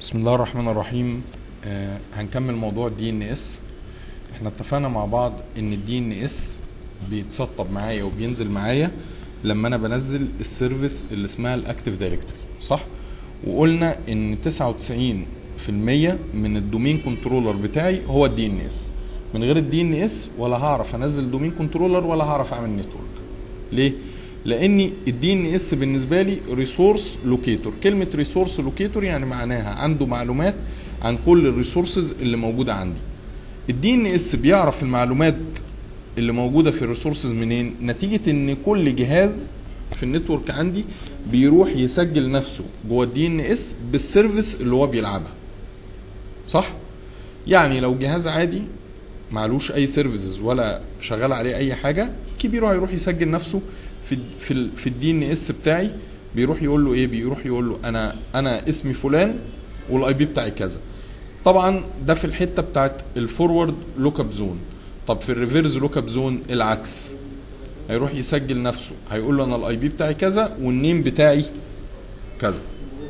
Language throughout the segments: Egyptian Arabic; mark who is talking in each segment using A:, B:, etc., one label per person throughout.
A: بسم الله الرحمن الرحيم آه هنكمل موضوع الدي ان اس احنا اتفقنا مع بعض ان الدي ان اس بيتسطب معايا وبينزل معايا لما انا بنزل السيرفيس اللي اسمها الاكتيف دايركتوري صح وقلنا ان 99% من الدومين كنترولر بتاعي هو الدي ان اس من غير الدي ان اس ولا هعرف انزل دومين كنترولر ولا هعرف اعمل نتورك ليه لان الدي ان اس بالنسبه لي ريسورس لوكيتور كلمه ريسورس لوكيتور يعني معناها عنده معلومات عن كل الريسورسز اللي موجوده عندي الدي ان اس بيعرف المعلومات اللي موجوده في الريسورسز منين نتيجه ان كل جهاز في النتورك عندي بيروح يسجل نفسه جوه الدي ان اس بالسيرفيس اللي هو بيلعبها صح يعني لو جهاز عادي معلوش اي سيرفيسز ولا شغال عليه اي حاجه كبيره هيروح يسجل نفسه في في ال في الدي ان اس بتاعي بيروح يقول له ايه بيروح يقول له انا انا اسمي فلان والاي بي بتاعي كذا طبعا ده في الحته بتاعت الفورورد لوك اب زون طب في الريفيرز لوك اب زون العكس هيروح يسجل نفسه هيقول له انا الاي بي بتاعي كذا والنيم بتاعي كذا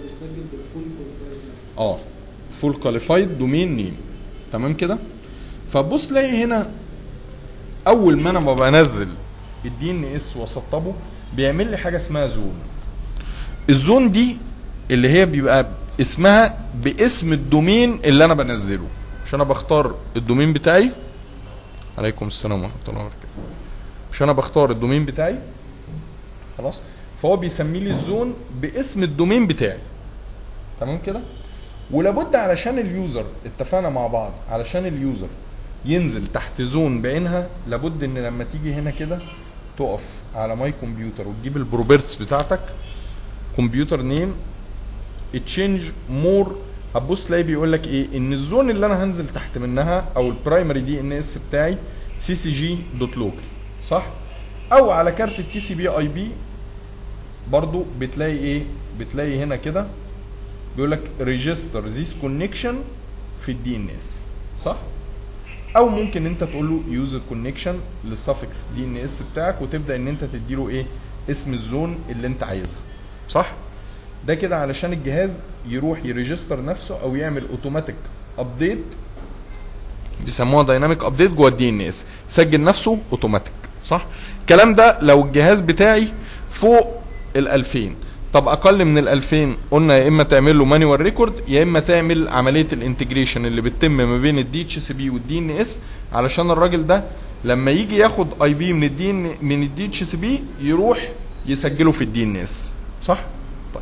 A: اه فول كواليفايد دومين نيم تمام كده فبص تلاقي هنا اول ما انا ما بنزل الدي ان اس واسطبه بيعمل لي حاجه اسمها زون الزون دي اللي هي بيبقى اسمها باسم الدومين اللي انا بنزله مش انا بختار الدومين بتاعي عليكم السلام ورحمه الله وبركاته مش انا بختار الدومين بتاعي خلاص فهو بيسمي لي الزون باسم الدومين بتاعي تمام كده ولابد علشان اليوزر اتفقنا مع بعض علشان اليوزر ينزل تحت زون بعينها لابد ان لما تيجي هنا كده تقف على ماي كمبيوتر وتجيب البروبرتس بتاعتك كمبيوتر نيم تشينج مور هتبص تلاقي بيقول لك ايه ان الزون اللي انا هنزل تحت منها او البرايمري دي ان اس بتاعي سي سي جي دوت لوكال صح او على كارت التي سي بي اي بي برضو بتلاقي ايه بتلاقي هنا كده بيقول لك ريجستر ذيس كونكشن في الدي ان اس صح او ممكن انت تقول له يوزر كونكشن للسفكس دي ان اس بتاعك وتبدا ان انت تديله ايه اسم الزون اللي انت عايزها صح ده كده علشان الجهاز يروح يريجستر نفسه او يعمل اوتوماتيك ابديت بيسموها دايناميك ابديت جوه الدي ان اس يسجل نفسه اوتوماتيك صح الكلام ده لو الجهاز بتاعي فوق ال 2000 طب اقل من ال 2000 قلنا يا اما تعمل له مانيوال ريكورد يا اما تعمل عمليه الانتجريشن اللي بتتم ما بين الدي اتش سي بي والدي ان اس علشان الراجل ده لما يجي ياخد اي بي من الدي من الدي اتش سي بي يروح يسجله في الدي ان اس صح طيب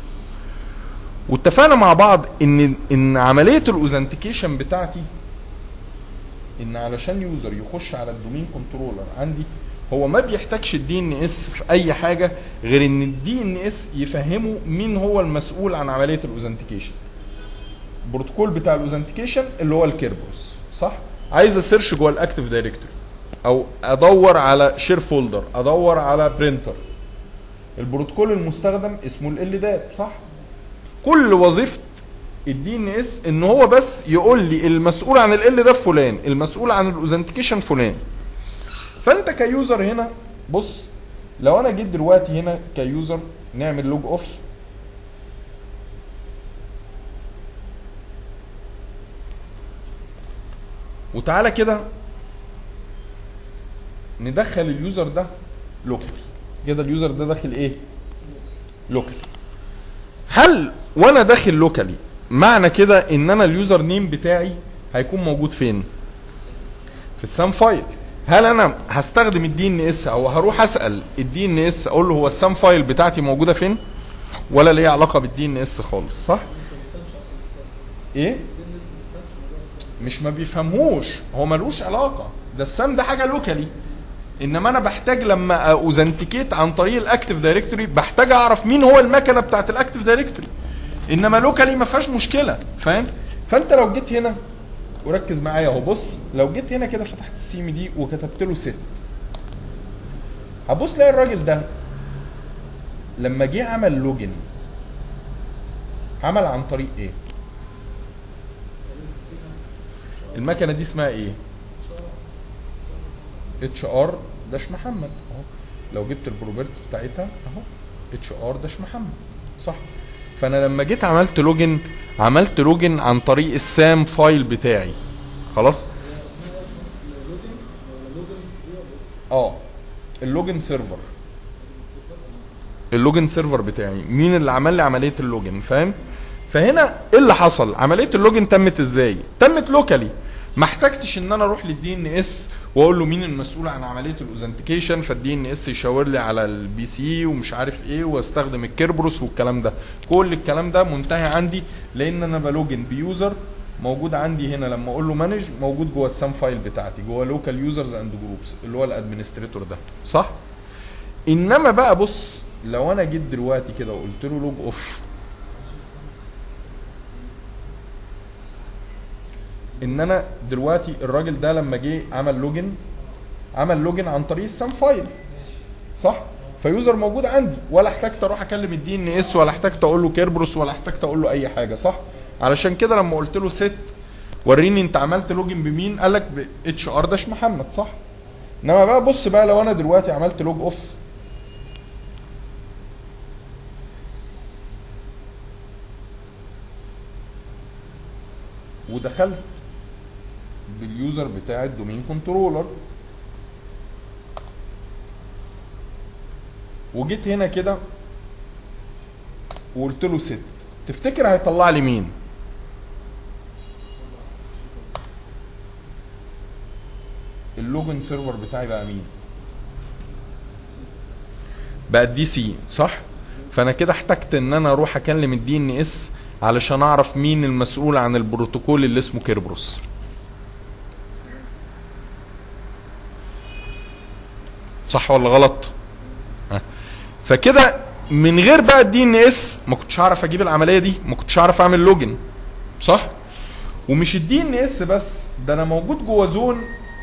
A: واتفقنا مع بعض ان ان عمليه الاوزنتيكيشن بتاعتي ان علشان يوزر يخش على الدومين كنترولر عندي هو ما بيحتاجش الدي ان اس في اي حاجه غير ان الدي ان اس يفهمه مين هو المسؤول عن عمليه الاوزنتيكيشن البروتوكول بتاع الاوزنتيكيشن اللي هو الكيربروس صح عايز اسيرش جوه الاكتيف دايركتوري او ادور على شير فولدر ادور على برينتر البروتوكول المستخدم اسمه ال دات صح كل وظيفه الدي ان اس ان هو بس يقول لي المسؤول عن ال ده فلان المسؤول عن الاوزنتيكيشن فلان فانت كيوزر هنا بص لو انا جيت دلوقتي هنا كيوزر نعمل لوج اوف وتعالى كده ندخل اليوزر ده لوكال كده اليوزر ده داخل ايه لوكال هل وانا داخل لوكالي معنى كده ان انا اليوزر نيم بتاعي هيكون موجود فين في السام فايل هل انا هستخدم الدي ان اس او هروح اسال الدي ان اس اقول له هو السام فايل بتاعتي موجوده فين ولا ليه علاقه بالدي ان اس خالص صح ايه مش ما بيفهموش هو ملوش علاقه ده السام ده حاجه لوكالي انما انا بحتاج لما اوزنتيكيت عن طريق الاكتيف دايركتوري بحتاج اعرف مين هو المكنه بتاعت الاكتيف دايركتوري انما لوكالي ما فيهاش مشكله فاهم فانت لو جيت هنا وركز معايا اهو بص لو جيت هنا كده فتحت السي ام دي وكتبت له ست هبص تلاقي الراجل ده لما جه عمل لوجن عمل عن طريق ايه؟ المكنه دي اسمها ايه؟ اتش ار داش محمد اهو لو جبت البروبرتس بتاعتها اهو اتش ار داش محمد صح فانا لما جيت عملت لوجن عملت لوجن عن طريق السام فايل بتاعي خلاص اه اللوجن سيرفر اللوجن سيرفر بتاعي مين اللي عمل لي عمليه اللوجن فاهم فهنا ايه اللي حصل عمليه اللوجن تمت ازاي تمت لوكالي ما احتجتش ان انا اروح للدي ان اس واقول له مين المسؤول عن عمليه الاوثنتيكيشن فالدي ان اس يشاور لي على البي سي ومش عارف ايه واستخدم الكيربروس والكلام ده كل الكلام ده منتهي عندي لان انا بلوجن بيوزر موجود عندي هنا لما اقول له مانج موجود جوه السام فايل بتاعتي جوه لوكال يوزرز اند جروبس اللي هو الادمنستريتور ده صح انما بقى بص لو انا جيت دلوقتي كده وقلت له لوج اوف ان انا دلوقتي الراجل ده لما جه عمل لوجن عمل لوجن عن طريق السام فايل صح فيوزر موجود عندي ولا احتجت اروح اكلم الدي ان اس ولا احتجت اقول له كيربروس ولا احتجت اقول له اي حاجه صح علشان كده لما قلت له ست وريني انت عملت لوجن بمين قال لك اتش ار داش محمد صح انما بقى بص بقى لو انا دلوقتي عملت لوج اوف ودخلت باليوزر بتاع الدومين كنترولر وجيت هنا كده وقلت له ست تفتكر هيطلع لي مين اللوجن سيرفر بتاعي بقى مين بقى دي سي صح فانا كده احتجت ان انا اروح اكلم الدي ان اس علشان اعرف مين المسؤول عن البروتوكول اللي اسمه كيربروس صح ولا غلط ها. فكده من غير بقى الدي ان اس ما كنتش هعرف اجيب العمليه دي ما كنتش هعرف اعمل لوجن صح ومش الدي ان اس بس ده انا موجود جوه زون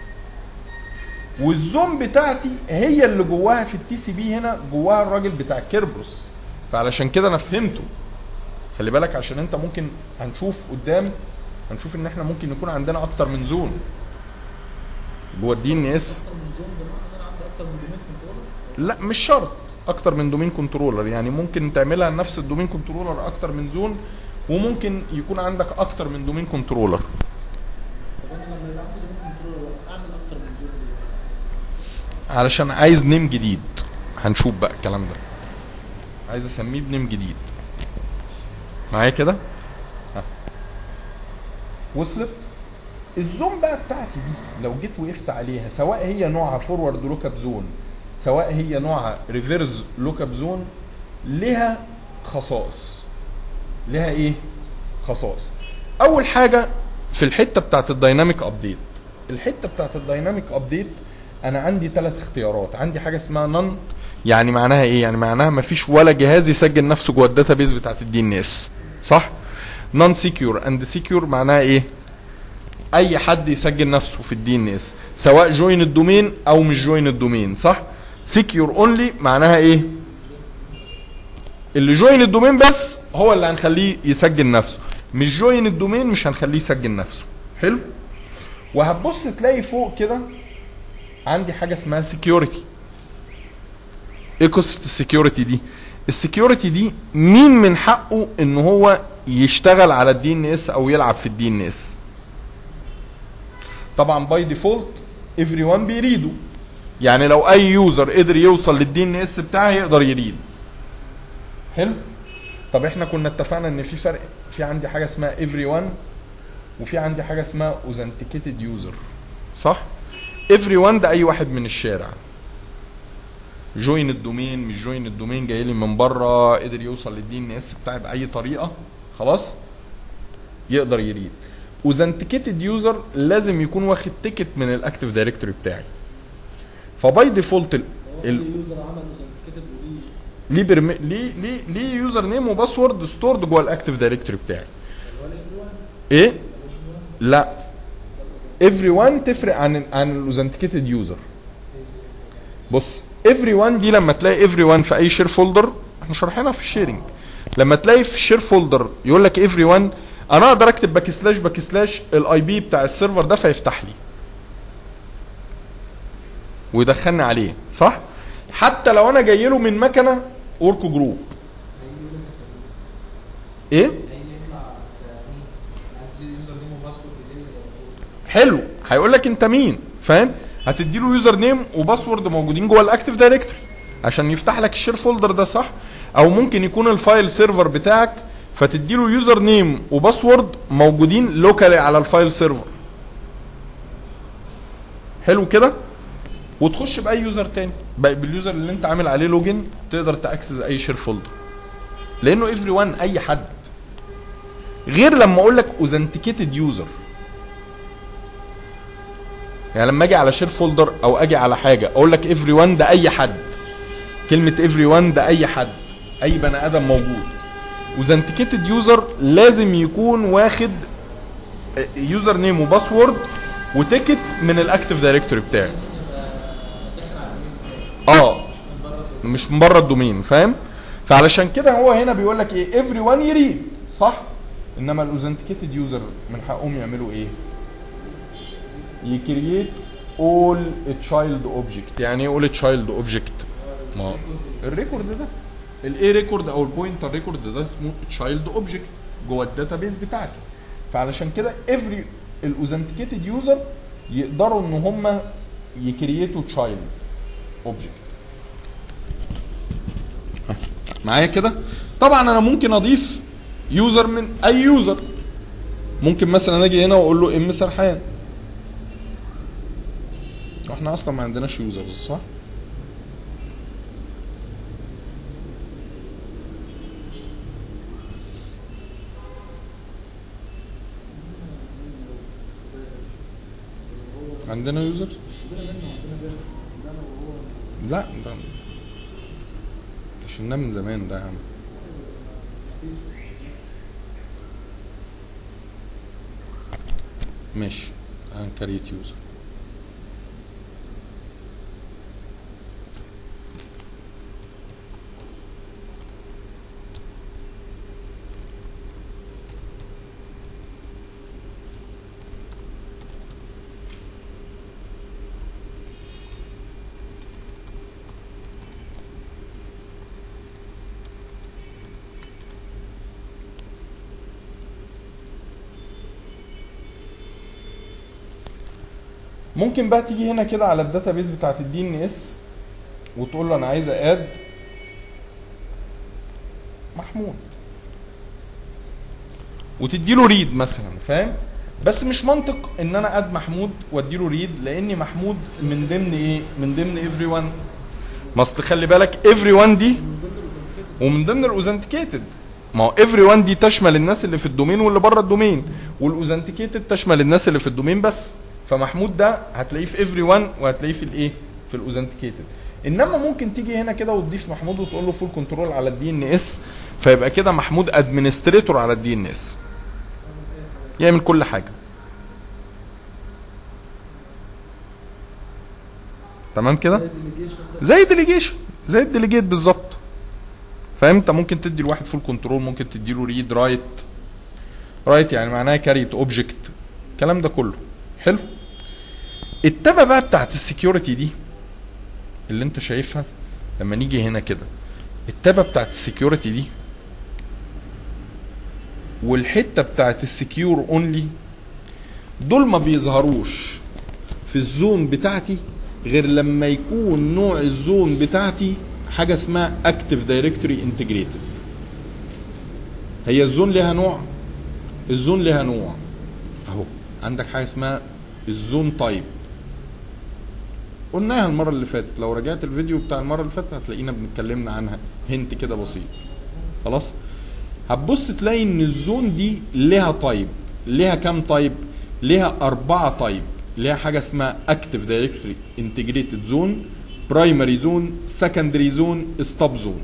A: والزون بتاعتي هي اللي جواها في التي سي بي هنا جواها الراجل بتاع كيربروس فعلشان كده انا فهمته خلي بالك عشان انت ممكن هنشوف قدام هنشوف ان احنا ممكن يكون عندنا اكتر من زون جوه الدي ان اس
B: اكتر من زون بمعنى ان انا عندي اكتر من دومين كنترولر
A: لا مش شرط اكتر من دومين كنترولر يعني ممكن تعملها نفس الدومين كنترولر اكتر من زون وممكن يكون عندك اكتر من دومين كنترولر
B: طب انا لما يبقى عندي دومين كنترولر اعمل اكتر من زون ليه؟
A: علشان عايز نيم جديد هنشوف بقى الكلام ده عايز اسميه بنيم جديد معايا كده ها. وصلت الزون بقى بتاعتي دي لو جيت وقفت عليها سواء هي نوعها فورورد لوك اب زون سواء هي نوعها ريفيرس لوك اب زون لها خصائص لها ايه خصائص اول حاجه في الحته بتاعت الدايناميك ابديت الحته بتاعت الدايناميك ابديت انا عندي ثلاث اختيارات عندي حاجه اسمها نون يعني معناها ايه يعني معناها ما فيش ولا جهاز يسجل نفسه جوه الداتابيز بتاعت الدي ان اس صح نون سيكيور اند سيكيور معناها ايه اي حد يسجل نفسه في الدي ان اس سواء جوين الدومين او مش جوين الدومين صح سيكيور اونلي معناها ايه اللي جوين الدومين بس هو اللي هنخليه يسجل نفسه مش جوين الدومين مش هنخليه يسجل نفسه حلو وهتبص تلاقي فوق كده عندي حاجه اسمها سكيورتي ايه قصه السكيورتي دي السكيورتي دي مين من حقه ان هو يشتغل على الدي ان اس او يلعب في الدي ان اس طبعا باي ديفولت ايفري ون بيريده يعني لو اي يوزر قدر يوصل للدي ان اس بتاعي يقدر يريد حلو طب احنا كنا اتفقنا ان في فرق في عندي حاجه اسمها ايفري ون وفي عندي حاجه اسمها اوثنتيكيتد يوزر صح ايفري ون ده اي واحد من الشارع جوين الدومين مش جوين الدومين جاي لي من بره قدر يوصل للدي ان اس بتاعي باي طريقه خلاص يقدر يريد اوثنتيكيتد يوزر لازم يكون واخد تيكت من الاكتيف دايركتوري بتاعي فباي ديفولت ال...
B: هو
A: ال...
B: اليوزر عمل اوثنتيكيتد وليه
A: ليه برم... ليه ليه ليه يوزر نيم وباسورد ستورد جوه الاكتيف دايركتوري بتاعي
B: ولا ايفري ون
A: ايه لا every one تفرق عن عن الاوثنتيكيتد يوزر بص every one دي لما تلاقي every one في اي شير فولدر احنا شارحينها في الشيرنج لما تلاقي في الشير فولدر يقول لك every one انا اقدر اكتب باك سلاش باك سلاش الاي بي بتاع السيرفر ده فيفتح لي ويدخلني عليه صح حتى لو انا جاي له من مكنه اوركو جروب ايه
C: هيجي يطلع مين؟ عايز يوزر نيم وباسورد ايه
A: حلو هيقول لك انت مين فاهم هتدي له يوزر نيم وباسورد موجودين جوه الاكتيف دايركتوري عشان يفتح لك الشير فولدر ده صح او ممكن يكون الفايل سيرفر بتاعك فتدي له يوزر نيم وباسورد موجودين لوكالي على الفايل سيرفر حلو كده وتخش باي يوزر تاني بقى باليوزر اللي انت عامل عليه لوجن تقدر تاكسس اي شير فولدر لانه افري وان اي حد غير لما اقول لك اوثنتيكيتد يوزر يعني لما اجي على شير فولدر او اجي على حاجه اقول لك افري وان ده اي حد كلمه افري وان ده اي حد اي بني ادم موجود اوثنتيكيتد يوزر لازم يكون واخد يوزر نيم وباسورد وتيكت من الاكتيف دايركتوري بتاعي اه مش من بره الدومين فاهم فعلشان كده هو هنا بيقول لك ايه افري وان يريد صح انما الاوثنتيكيتد يوزر من حقهم يعملوا ايه يكريت اول تشايلد اوبجكت يعني ايه اول تشايلد اوبجكت ما هو الريكورد ده الاي ريكورد او البوينتر ريكورد ده اسمه تشايلد اوبجكت جوه الداتابيس بتاعتي فعلشان كده افري الاوثنتيكيتد يوزر يقدروا ان هم يكريتوا تشايلد اوبجكت معايا كده طبعا انا ممكن اضيف يوزر من اي يوزر ممكن مثلا اجي هنا واقول له ام سرحان واحنا اصلا ما عندناش يوزرز صح عندنا يوزر لا ده ده شلناه من زمان ده يا عم ماشي هنكريت يوزر ممكن بقى تيجي هنا كده على الداتابيس بتاعت الدي ان اس وتقول له انا عايز اد محمود وتدي له ريد مثلا فاهم بس مش منطق ان انا اد محمود وادي له ريد لان محمود من ضمن ايه من ضمن افري وان ما اصل خلي بالك افري وان دي ومن ضمن الاوثنتيكيتد ما هو افري وان دي تشمل الناس اللي في الدومين واللي بره الدومين والاوثنتيكيتد تشمل الناس اللي في الدومين بس فمحمود ده هتلاقيه في افري وان وهتلاقيه في الايه في الاوثنتيكيتد انما ممكن تيجي هنا كده وتضيف محمود وتقول له فول كنترول على الدي ان اس فيبقى كده محمود ادمنستريتور على الدي ان اس يعمل كل حاجه تمام كده زي ديليجيشن زي الديليجيت بالظبط فاهم انت ممكن تدي لواحد فول كنترول ممكن تدي له ريد رايت رايت يعني معناها كاريت اوبجكت الكلام ده كله حلو التبه بقى بتاعت السكيورتي دي اللي انت شايفها لما نيجي هنا كده التبه بتاعت السكيورتي دي والحته بتاعت السكيور اونلي دول ما بيظهروش في الزون بتاعتي غير لما يكون نوع الزون بتاعتي حاجه اسمها اكتف دايركتوري انتجريتد هي الزون ليها نوع الزون ليها نوع اهو عندك حاجه اسمها الزون تايب قلناها المره اللي فاتت لو رجعت الفيديو بتاع المره اللي فاتت هتلاقينا بنتكلمنا عنها هنت كده بسيط خلاص هتبص تلاقي ان الزون دي ليها تايب ليها كام تايب ليها أربعة تايب ليها حاجة اسمها اكتف دايركتوري انتجريتد زون برايمري زون سكندري زون ستوب زون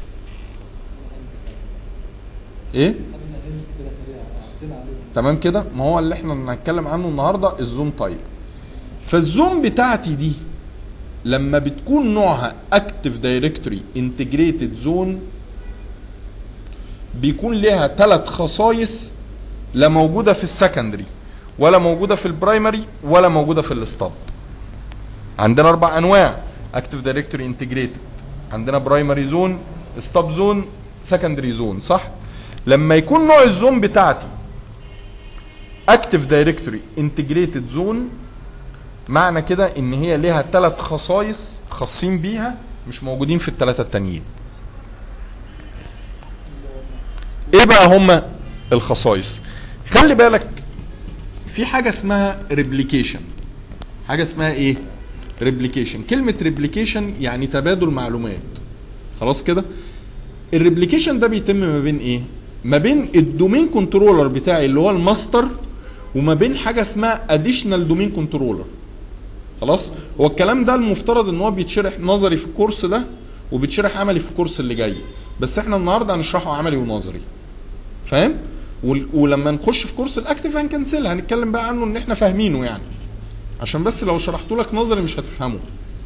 A: ايه
B: كده سريع عدينا عليهم
A: تمام كده ما هو اللي احنا هنتكلم عنه النهارده الزون تايب فالزون بتاعتي دي لما بتكون نوعها اكتف دايركتوري انتجريتد زون بيكون ليها ثلاث خصائص لا موجوده في السكندري ولا موجوده في البرايمري ولا موجوده في الستاب عندنا اربع انواع اكتف دايركتوري انتجريتد عندنا برايمري زون ستاب زون سكندري زون صح لما يكون نوع الزون بتاعتي اكتف دايركتوري انتجريتد زون معنى كده ان هي ليها ثلاث خصائص خاصين بيها مش موجودين في الثلاثه التانيين ايه بقى هما الخصائص خلي بالك في حاجه اسمها ريبليكيشن حاجه اسمها ايه ريبليكيشن كلمه ريبليكيشن يعني تبادل معلومات خلاص كده الريبليكيشن ده بيتم ما بين ايه ما بين الدومين كنترولر بتاعي اللي هو الماستر وما بين حاجه اسمها اديشنال دومين كنترولر خلاص هو الكلام ده المفترض ان هو بيتشرح نظري في الكورس ده وبيتشرح عملي في الكورس اللي جاي بس احنا النهارده هنشرحه عملي ونظري فاهم وال- ولما نخش في كورس الاكتف هنكنسلها هنتكلم بقى عنه ان احنا فاهمينه يعني عشان بس لو شرحت لك نظري مش هتفهمه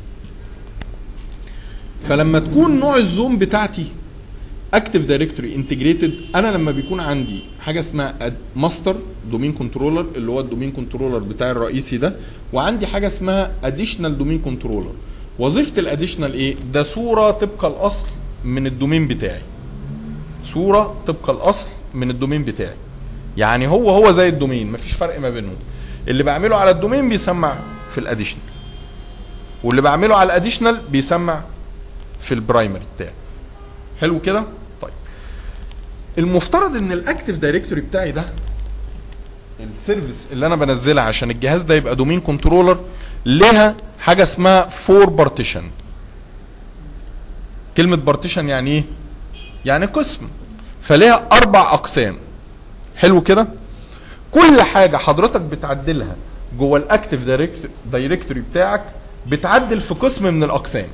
A: فلما تكون نوع الزوم بتاعتي اكتف دايركتوري انتجريتد انا لما بيكون عندي حاجه اسمها ماستر دومين كنترولر اللي هو الدومين كنترولر بتاعي الرئيسي ده وعندي حاجه اسمها اديشنال دومين كنترولر وظيفه الاديشنال ايه ده صوره طبق الاصل من الدومين بتاعي صوره طبق الاصل من الدومين بتاعي يعني هو هو زي الدومين مفيش فرق ما بينهم اللي بعمله على الدومين بيسمع في الاديشنال واللي بعمله على الاديشنال بيسمع في البرايمري بتاعي حلو كده طيب المفترض ان الاكتف دايركتوري بتاعي ده السيرفيس اللي انا بنزلها عشان الجهاز ده يبقى دومين كنترولر لها حاجه اسمها فور بارتيشن كلمه بارتيشن يعني ايه يعني قسم فليها اربع اقسام حلو كده كل حاجه حضرتك بتعدلها جوه الاكتف دايركتوري بتاعك بتعدل في قسم من الاقسام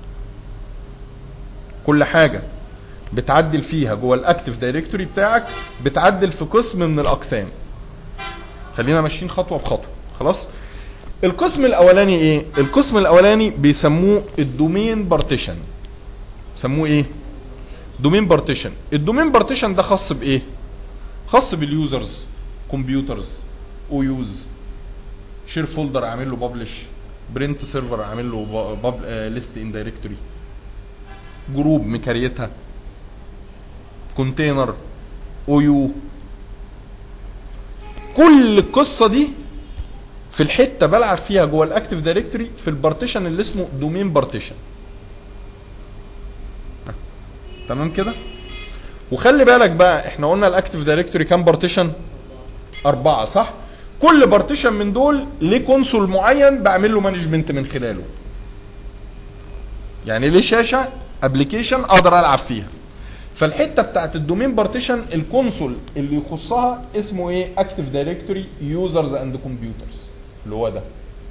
A: كل حاجه بتعدل فيها جوه الاكتف دايركتوري بتاعك بتعدل في قسم من الاقسام خلينا ماشيين خطوه بخطوه خلاص القسم الاولاني ايه القسم الاولاني بيسموه الدومين بارتيشن سموه ايه دومين بارتيشن الدومين بارتيشن ده خاص بايه خاص باليوزرز كمبيوترز او يوز شير فولدر عامل له ببلش برنت سيرفر عامل له ليست ان دايركتوري جروب مكريتها كونتينر او يو كل القصه دي في الحته بلعب فيها جوه الاكتف دايركتوري في البارتيشن اللي اسمه دومين بارتيشن تمام كده وخلي بالك بقى احنا قلنا الاكتف دايركتوري كام بارتيشن أربعة صح كل بارتيشن من دول ليه كونسول معين بعمل له مانجمنت من خلاله يعني ليه شاشه ابلكيشن اقدر العب فيها فالحته بتاعت الدومين بارتيشن الكونسول اللي يخصها اسمه ايه اكتف دايركتوري يوزرز اند كمبيوترز اللي هو ده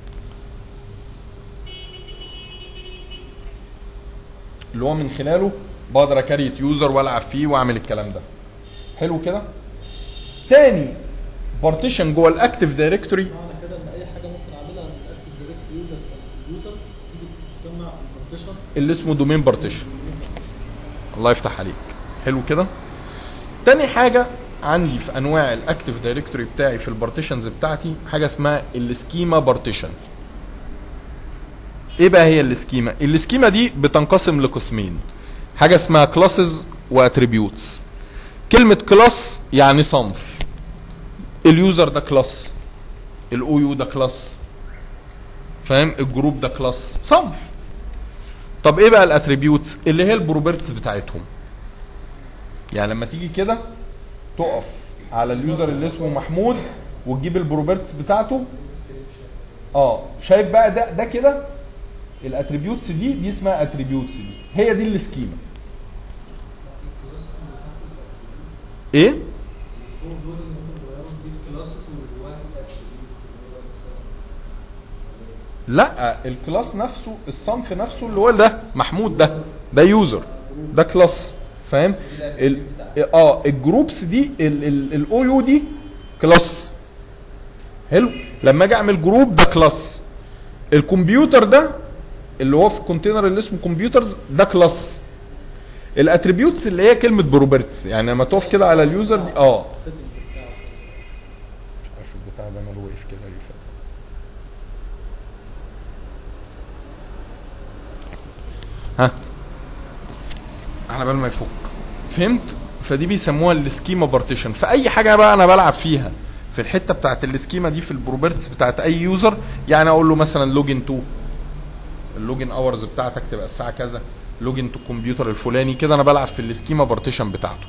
A: اللي هو من خلاله بقدر اكريت يوزر والعب فيه واعمل الكلام ده حلو كده تاني بارتيشن جوه الاكتف دايركتوري
B: معنى كده ان اي حاجه ممكن اعملها من الاكتف دايركت يوزرز على الكمبيوتر تيجي تسمع البارتيشن
A: اللي اسمه دومين بارتيشن الله يفتح عليك حلو كده تاني حاجه عندي في انواع الاكتف دايركتوري بتاعي في البارتيشنز بتاعتي حاجه اسمها السكيما بارتيشن ايه بقى هي السكيما السكيما دي بتنقسم لقسمين حاجه اسمها كلاسز واتريبيوتس كلمه كلاس يعني صنف اليوزر ده كلاس الاو يو ده كلاس فاهم الجروب ده كلاس صنف طب ايه بقى الاتريبيوتس اللي هي البروبرتيز بتاعتهم يعني لما تيجي كده تقف على اليوزر اللي اسمه محمود وتجيب البروبرتيز بتاعته اه شايف بقى ده ده كده الاتريبيوتس دي دي اسمها اتريبيوتس دي هي دي السكيما ايه
C: فوق دول اللي ممكن نغيرهم دي الكلاسز واللي جواها الاتريبيوت
A: لا الكلاس نفسه الصنف نفسه اللي هو ده محمود ده ده يوزر ده كلاس فاهم ال- اه الجروبس دي الاو يو دي كلاس حلو لما اجي اعمل جروب ده كلاس الكمبيوتر ده اللي هو في الكونتينر اللي اسمه كمبيوترز ده كلاس الاتريبيوتس اللي هي كلمه بروبرتس يعني لما تقف كده على اليوزر دي اه
B: السيتنج بتاعه
A: مش عارف البتاع ده ماله وقف كده ليه فجأة. ها على بال ما يفك فهمت فدي بيسموها السكيما بارتيشن فاي حاجه بقى انا بلعب فيها في الحته بتاعت السكيما دي في البروبرتس بتاعت اي يوزر يعني اقول له مثلا لوجن تو اللوجن اورز بتاعتك تبقى الساعه كذا لوجن تو الكمبيوتر الفلاني كده انا بلعب في السكيما بارتيشن بتاعته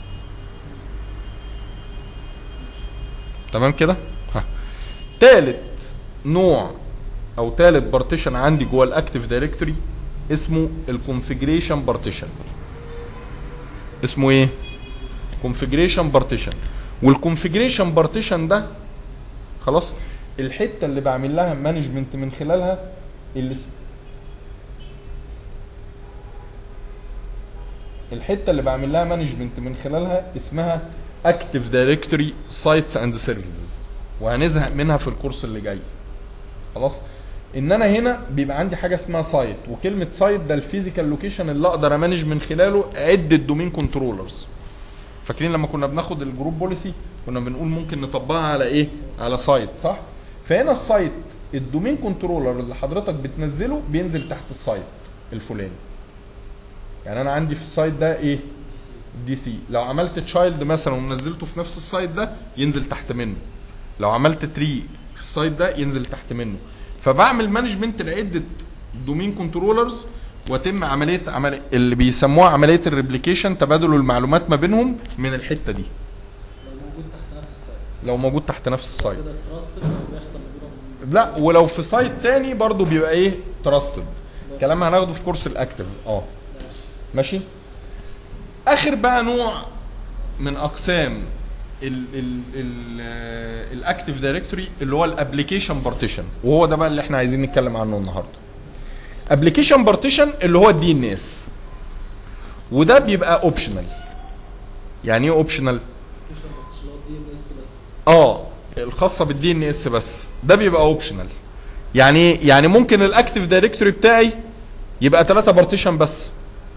A: تمام كده ها تالت نوع او تالت بارتيشن عندي جوه الاكتيف دايركتوري اسمه الكونفيجريشن بارتيشن اسمه ايه كونفيجريشن بارتيشن والكونفيجريشن بارتيشن ده خلاص الحته اللي بعمل لها مانجمنت من خلالها اللي اس- الحته اللي بعمل لها مانجمنت من خلالها اسمها اكتيف دايركتوري سايتس اند سيرفيسز وهنزهق منها في الكورس اللي جاي خلاص ان انا هنا بيبقى عندي حاجه اسمها سايت وكلمه سايت ده الفيزيكال لوكيشن اللي اقدر امانج من خلاله عده دومين كنترولرز فاكرين لما كنا بناخد الجروب بوليسي كنا بنقول ممكن نطبقها على ايه على سايت صح فهنا السايت الدومين كنترولر اللي حضرتك بتنزله بينزل تحت السايت الفلاني يعني انا عندي في السايت ده ايه دي سي لو عملت تشايلد مثلا ونزلته في نفس السايت ده ينزل تحت منه لو عملت تري في السايت ده ينزل تحت منه فبعمل مانجمنت لعده دومين كنترولرز وتم عمليه عمل اللي بيسموها عمليه الريبليكيشن تبادل المعلومات ما بينهم من الحته دي
B: لو موجود تحت نفس السايت
A: لو موجود تحت نفس السايت
B: كده التراستد بيحصل بينهم
A: لا ولو في سايت تاني برضو بيبقى ايه تراستد كلام هناخده في كورس الاكتف اه ماشي اخر بقى نوع من اقسام ال ال ال الاكتف دايركتوري اللي هو الابلكيشن بارتيشن وهو ده بقى اللي احنا عايزين نتكلم عنه النهارده ابلكيشن بارتيشن اللي هو الدي ان اس وده بيبقى اوبشنال يعني ايه اوبشنال
B: مفيش اللي هو الدي ان اس بس
A: اه الخاصه بالدي ان اس بس ده بيبقى اوبشنال يعني ايه يعني ممكن الاكتف دايركتوري بتاعي يبقى ثلاثة بارتيشن بس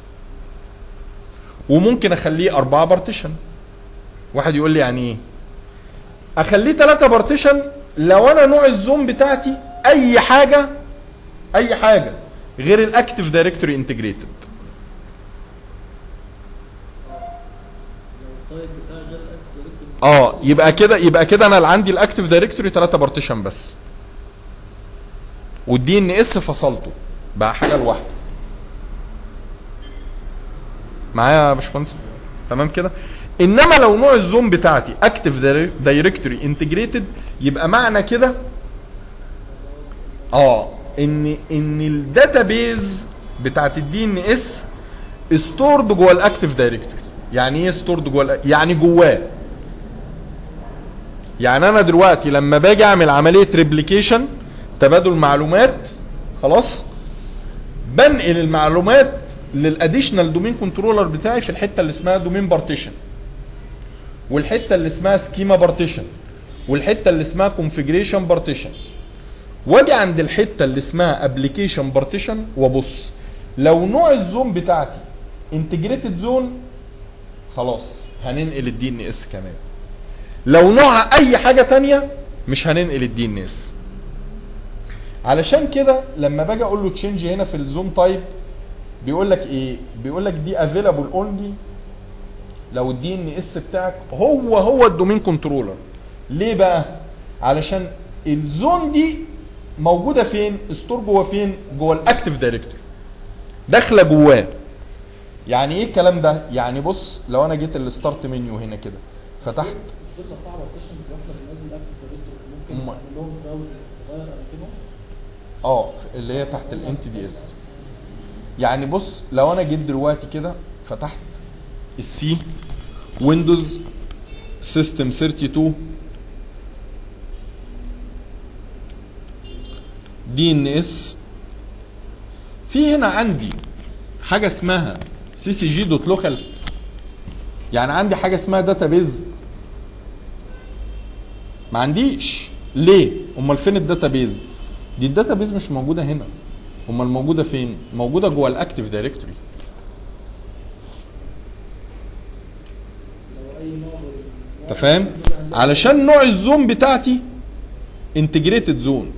A: وممكن اخليه أربعة بارتيشن واحد يقول لي يعني ايه اخليه ثلاثة بارتيشن لو انا نوع الزوم بتاعتي اي حاجه اي حاجه غير الاكتف دايركتوري انتجريتد
B: لو التايب بتاعي غير الاكتف
A: اه يبقى كده يبقى كده انا اللي عندي الاكتف دايركتوري 3 بارتيشن بس والدي ان اس فصلته بقى حاجه لوحده معايا يا باشمهندس تمام كده انما لو نوع الزوم بتاعتي اكتف دايركتوري انتجريتد يبقى معنى كده اه ان ان الداتابيز بتاعت الدي ان اس ستورد جوه الاكتف دايركتوري يعني ايه ستورد جوه الأ- يعني جواه يعني انا دلوقتي لما باجي اعمل عمليه ريبليكيشن تبادل معلومات خلاص بنقل المعلومات للاديشنال دومين كنترولر بتاعي في الحته اللي اسمها دومين بارتيشن والحته اللي اسمها سكيما بارتيشن والحته اللي اسمها كونفيجريشن بارتيشن واجي عند الحته اللي اسمها ابلكيشن بارتيشن وابص لو نوع الزون بتاعتي انتجريتد زون خلاص هننقل الدي ان اس كمان لو نوعها اي حاجه تانية مش هننقل الدي ان اس علشان كده لما باجي اقول له تشينج هنا في الزوم تايب بيقول لك ايه بيقول لك دي افيلابل اونلي لو الدي ان اس بتاعك هو هو الدومين كنترولر ليه بقى علشان الزون دي موجوده فين ستور جوه فين جوه الاكتف دايركتوري داخله جواه يعني ايه الكلام ده يعني بص لو انا جيت الستارت منيو هنا كده فتحت
B: مش دول الاربعه بارتيشن بتروح لما نازل اكتف دايركتور ممكن
A: أمال.
B: اعمل لهم براوز وغير اماكنهم
A: اه اللي هي تحت الانت دي اس يعني بص لو انا جيت دلوقتي كده فتحت السي ويندوز سيستم 32 دي ان اس في هنا عندي حاجه اسمها سي سي جي دوت لوكال يعني عندي حاجه اسمها داتابيز ما عنديش ليه امال فين الداتابيز دي الداتابيز مش موجوده هنا امال موجوده فين موجوده جوه الاكتيف دايركتوري
B: لو اي نوع
A: انت فاهم علشان نوع الزون بتاعتي انتجريتد زون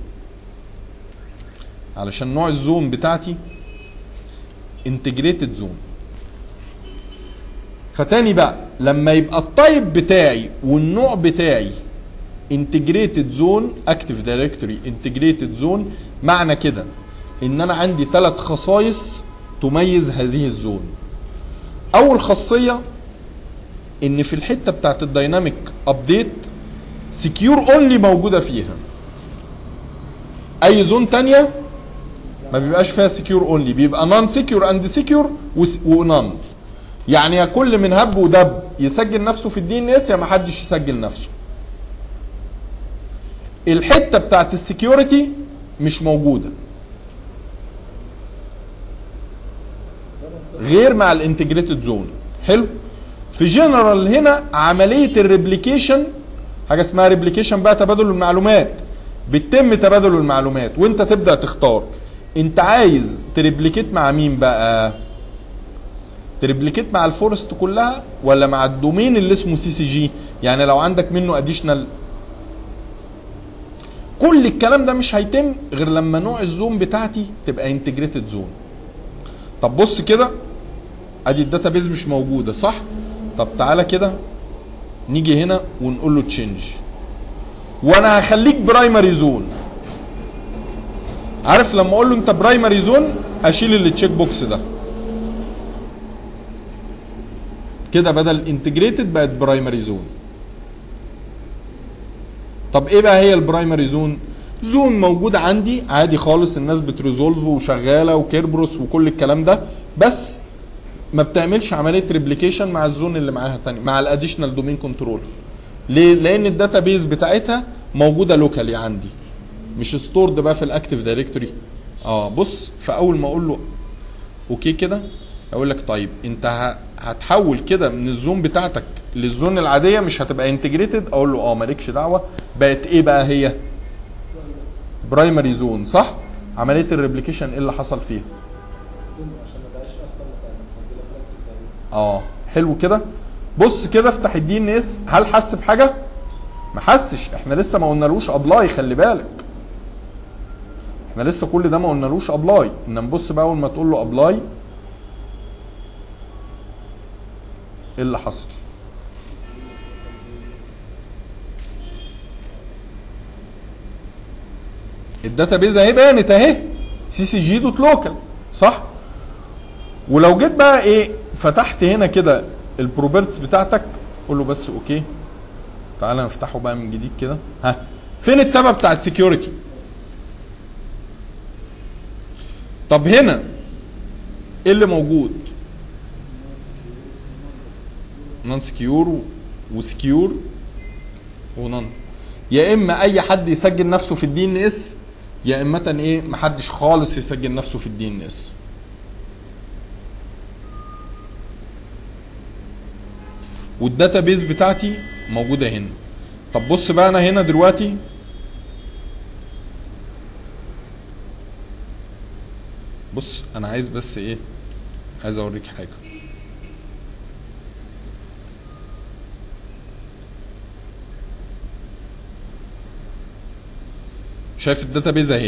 A: علشان نوع الزون بتاعتي انتجريتد زون فتاني بقى لما يبقى التايب بتاعي والنوع بتاعي انتجريتد زون اكتف دايركتوري انتجريتد زون معنى كده ان انا عندي ثلاث خصائص تميز هذه الزون اول خاصيه ان في الحته بتاعت الدايناميك ابديت سكيور اونلي موجوده فيها اي زون تانية ما بيبقاش فيها سكيور اونلي بيبقى نون سكيور اند سكيور ونون يعني يا كل من هب ودب يسجل نفسه في الدي ان اس يا ما حدش يسجل نفسه الحته بتاعت السكيورتي مش موجوده غير مع الانتجريتد زون حلو في جنرال هنا عمليه الريبليكيشن حاجه اسمها ريبليكيشن بقى تبادل المعلومات بيتم تبادل المعلومات وانت تبدا تختار انت عايز تريبليكيت مع مين بقى تريبليكيت مع الفورست كلها ولا مع الدومين اللي اسمه سي سي جي يعني لو عندك منه اديشنال كل الكلام ده مش هيتم غير لما نوع الزون بتاعتي تبقى انتجريتد زون طب بص كده ادي الداتابيز مش موجوده صح طب تعالى كده نيجي هنا ونقول له تشينج وانا هخليك برايمري زون عارف لما اقول له انت برايمري زون اشيل التشيك بوكس ده كده بدل انتجريتد بقت برايمري زون طب ايه بقى هي البرايمري زون زون موجوده عندي عادي خالص الناس بتريزولف وشغاله وكيربروس وكل الكلام ده بس ما بتعملش عمليه ريبليكيشن مع الزون اللي معاها تاني مع الاديشنال دومين كنترول ليه لان الداتابيز بتاعتها موجوده لوكالي عندي مش ستورد بقى في الاكتيف دايركتوري اه بص فاول ما اقول له اوكي كده اقول لك طيب انت ه- هتحول كده من الزون بتاعتك للزون العاديه مش هتبقى انتجريتد اقول له اه مالكش دعوه بقت ايه بقى هي برايمري زون صح عمليه الريبليكيشن ايه اللي حصل فيها
B: عشان ما بقاش اصلا مسجله في الاكتيف دايركتوري.
A: اه حلو كده بص كده افتح الدي ان اس هل حس بحاجه ما حسش احنا لسه ما قلنالوش ابلاي خلي بالك احنا لسه كل ده ما قلنالوش ابلاي ان نبص بقى اول ما تقول له ابلاي ايه اللي حصل الداتابيز اهي بانت اهي سي سي جي دوت لوكال صح ولو جيت بقى ايه فتحت هنا كده البروبرتس بتاعتك قول له بس اوكي تعالى نفتحه بقى من جديد كده ها فين التابه بتاعت سكيورتي طب هنا ايه اللي موجود نون سكيور وسكيور ونون يا اما اي حد يسجل نفسه في الدي ان اس يا اما ايه محدش خالص يسجل نفسه في الدي ان اس والداتابيز بتاعتي موجوده هنا طب بص بقى انا هنا دلوقتي بص انا عايز بس ايه عايز اوريك حاجه شايف الداتابيز اهي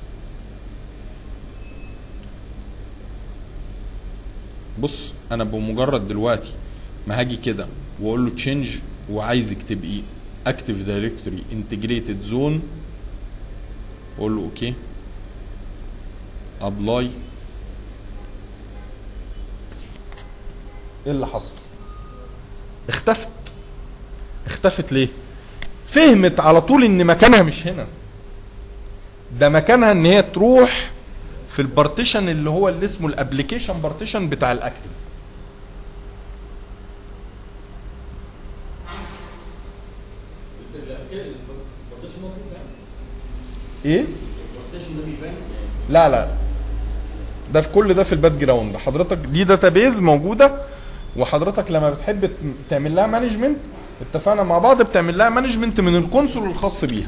A: بص انا بمجرد دلوقتي ما هاجي كده واقول له تشينج وعايزك تبقي اكتف دايركتوري انتجريتد زون اقول له اوكي ابلاي ايه اللي حصل اختفت اختفت ليه فهمت على طول ان مكانها مش هنا ده مكانها ان هي تروح في البارتيشن اللي هو اللي اسمه الابلكيشن بارتيشن بتاع الاكتف ايه لا لا ده في كل ده في الباك جراوند حضرتك دي داتابيز موجوده وحضرتك لما بتحب ت- تعمل لها مانجمنت اتفقنا مع بعض بتعمل لها مانجمنت من الكونسول الخاص بيها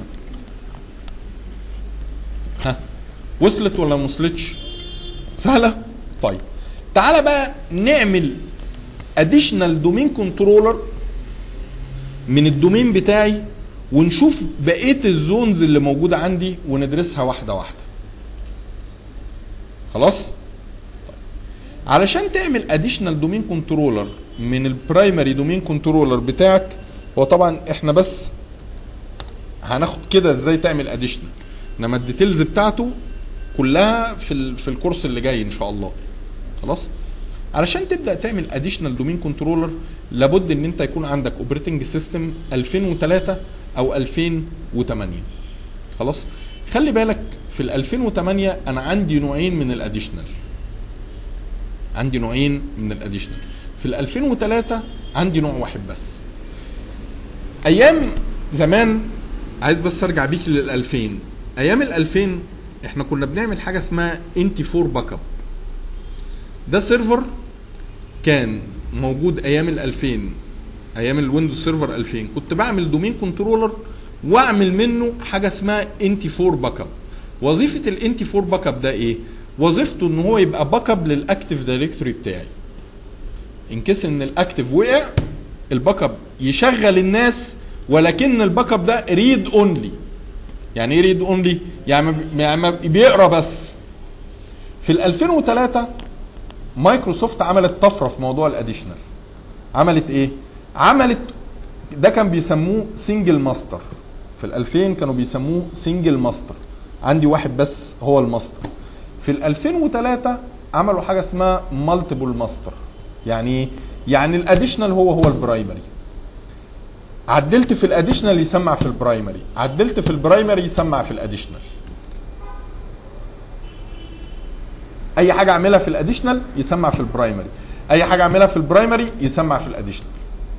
A: ها وصلت ولا ما وصلتش سهله طيب تعالى بقى نعمل اديشنال دومين كنترولر من الدومين بتاعي ونشوف بقيه الزونز اللي موجوده عندي وندرسها واحده واحده خلاص طيب. علشان تعمل اديشنال دومين كنترولر من البرايمري دومين كنترولر بتاعك هو طبعا احنا بس هناخد كده ازاي تعمل اديشنال انما الديتيلز بتاعته كلها في ال... في الكورس اللي جاي ان شاء الله خلاص علشان تبدا تعمل اديشنال دومين كنترولر لابد ان انت يكون عندك اوبريتنج سيستم 2003 او 2008 خلاص خلي بالك في ال 2008 انا عندي نوعين من الاديشنال عندي نوعين من الاديشنال في ال 2003 عندي نوع واحد بس ايام زمان عايز بس ارجع بيك لل 2000 ايام ال 2000 احنا كنا بنعمل حاجه اسمها انتي 4 باك اب ده سيرفر كان موجود ايام ال 2000 ايام الويندوز سيرفر 2000 كنت بعمل دومين كنترولر واعمل منه حاجه اسمها انتي 4 باك اب وظيفه الانتي 4 باك اب ده ايه وظيفته ان هو يبقى باك اب للاكتيف دايركتوري بتاعي ان كيس ان الاكتيف وقع الباك اب يشغل الناس ولكن الباك اب ده ريد اونلي يعني ايه ريد اونلي يعني ما- يعني ما بيقرا بس في ال 2003 مايكروسوفت عملت طفره في موضوع الاديشنال عملت ايه عملت ده كان بيسموه سنجل ماستر في ال 2000 كانوا بيسموه سنجل ماستر عندي واحد بس هو الماستر في ال 2003 عملوا حاجه اسمها مالتيبل ماستر يعني ايه يعني الاديشنال هو هو البرايمري عدلت في الاديشنال يسمع في البرايمري عدلت في البرايمري يسمع في الاديشنال اي حاجه اعملها في الاديشنال يسمع في البرايمري اي حاجه اعملها في البرايمري يسمع في الاديشنال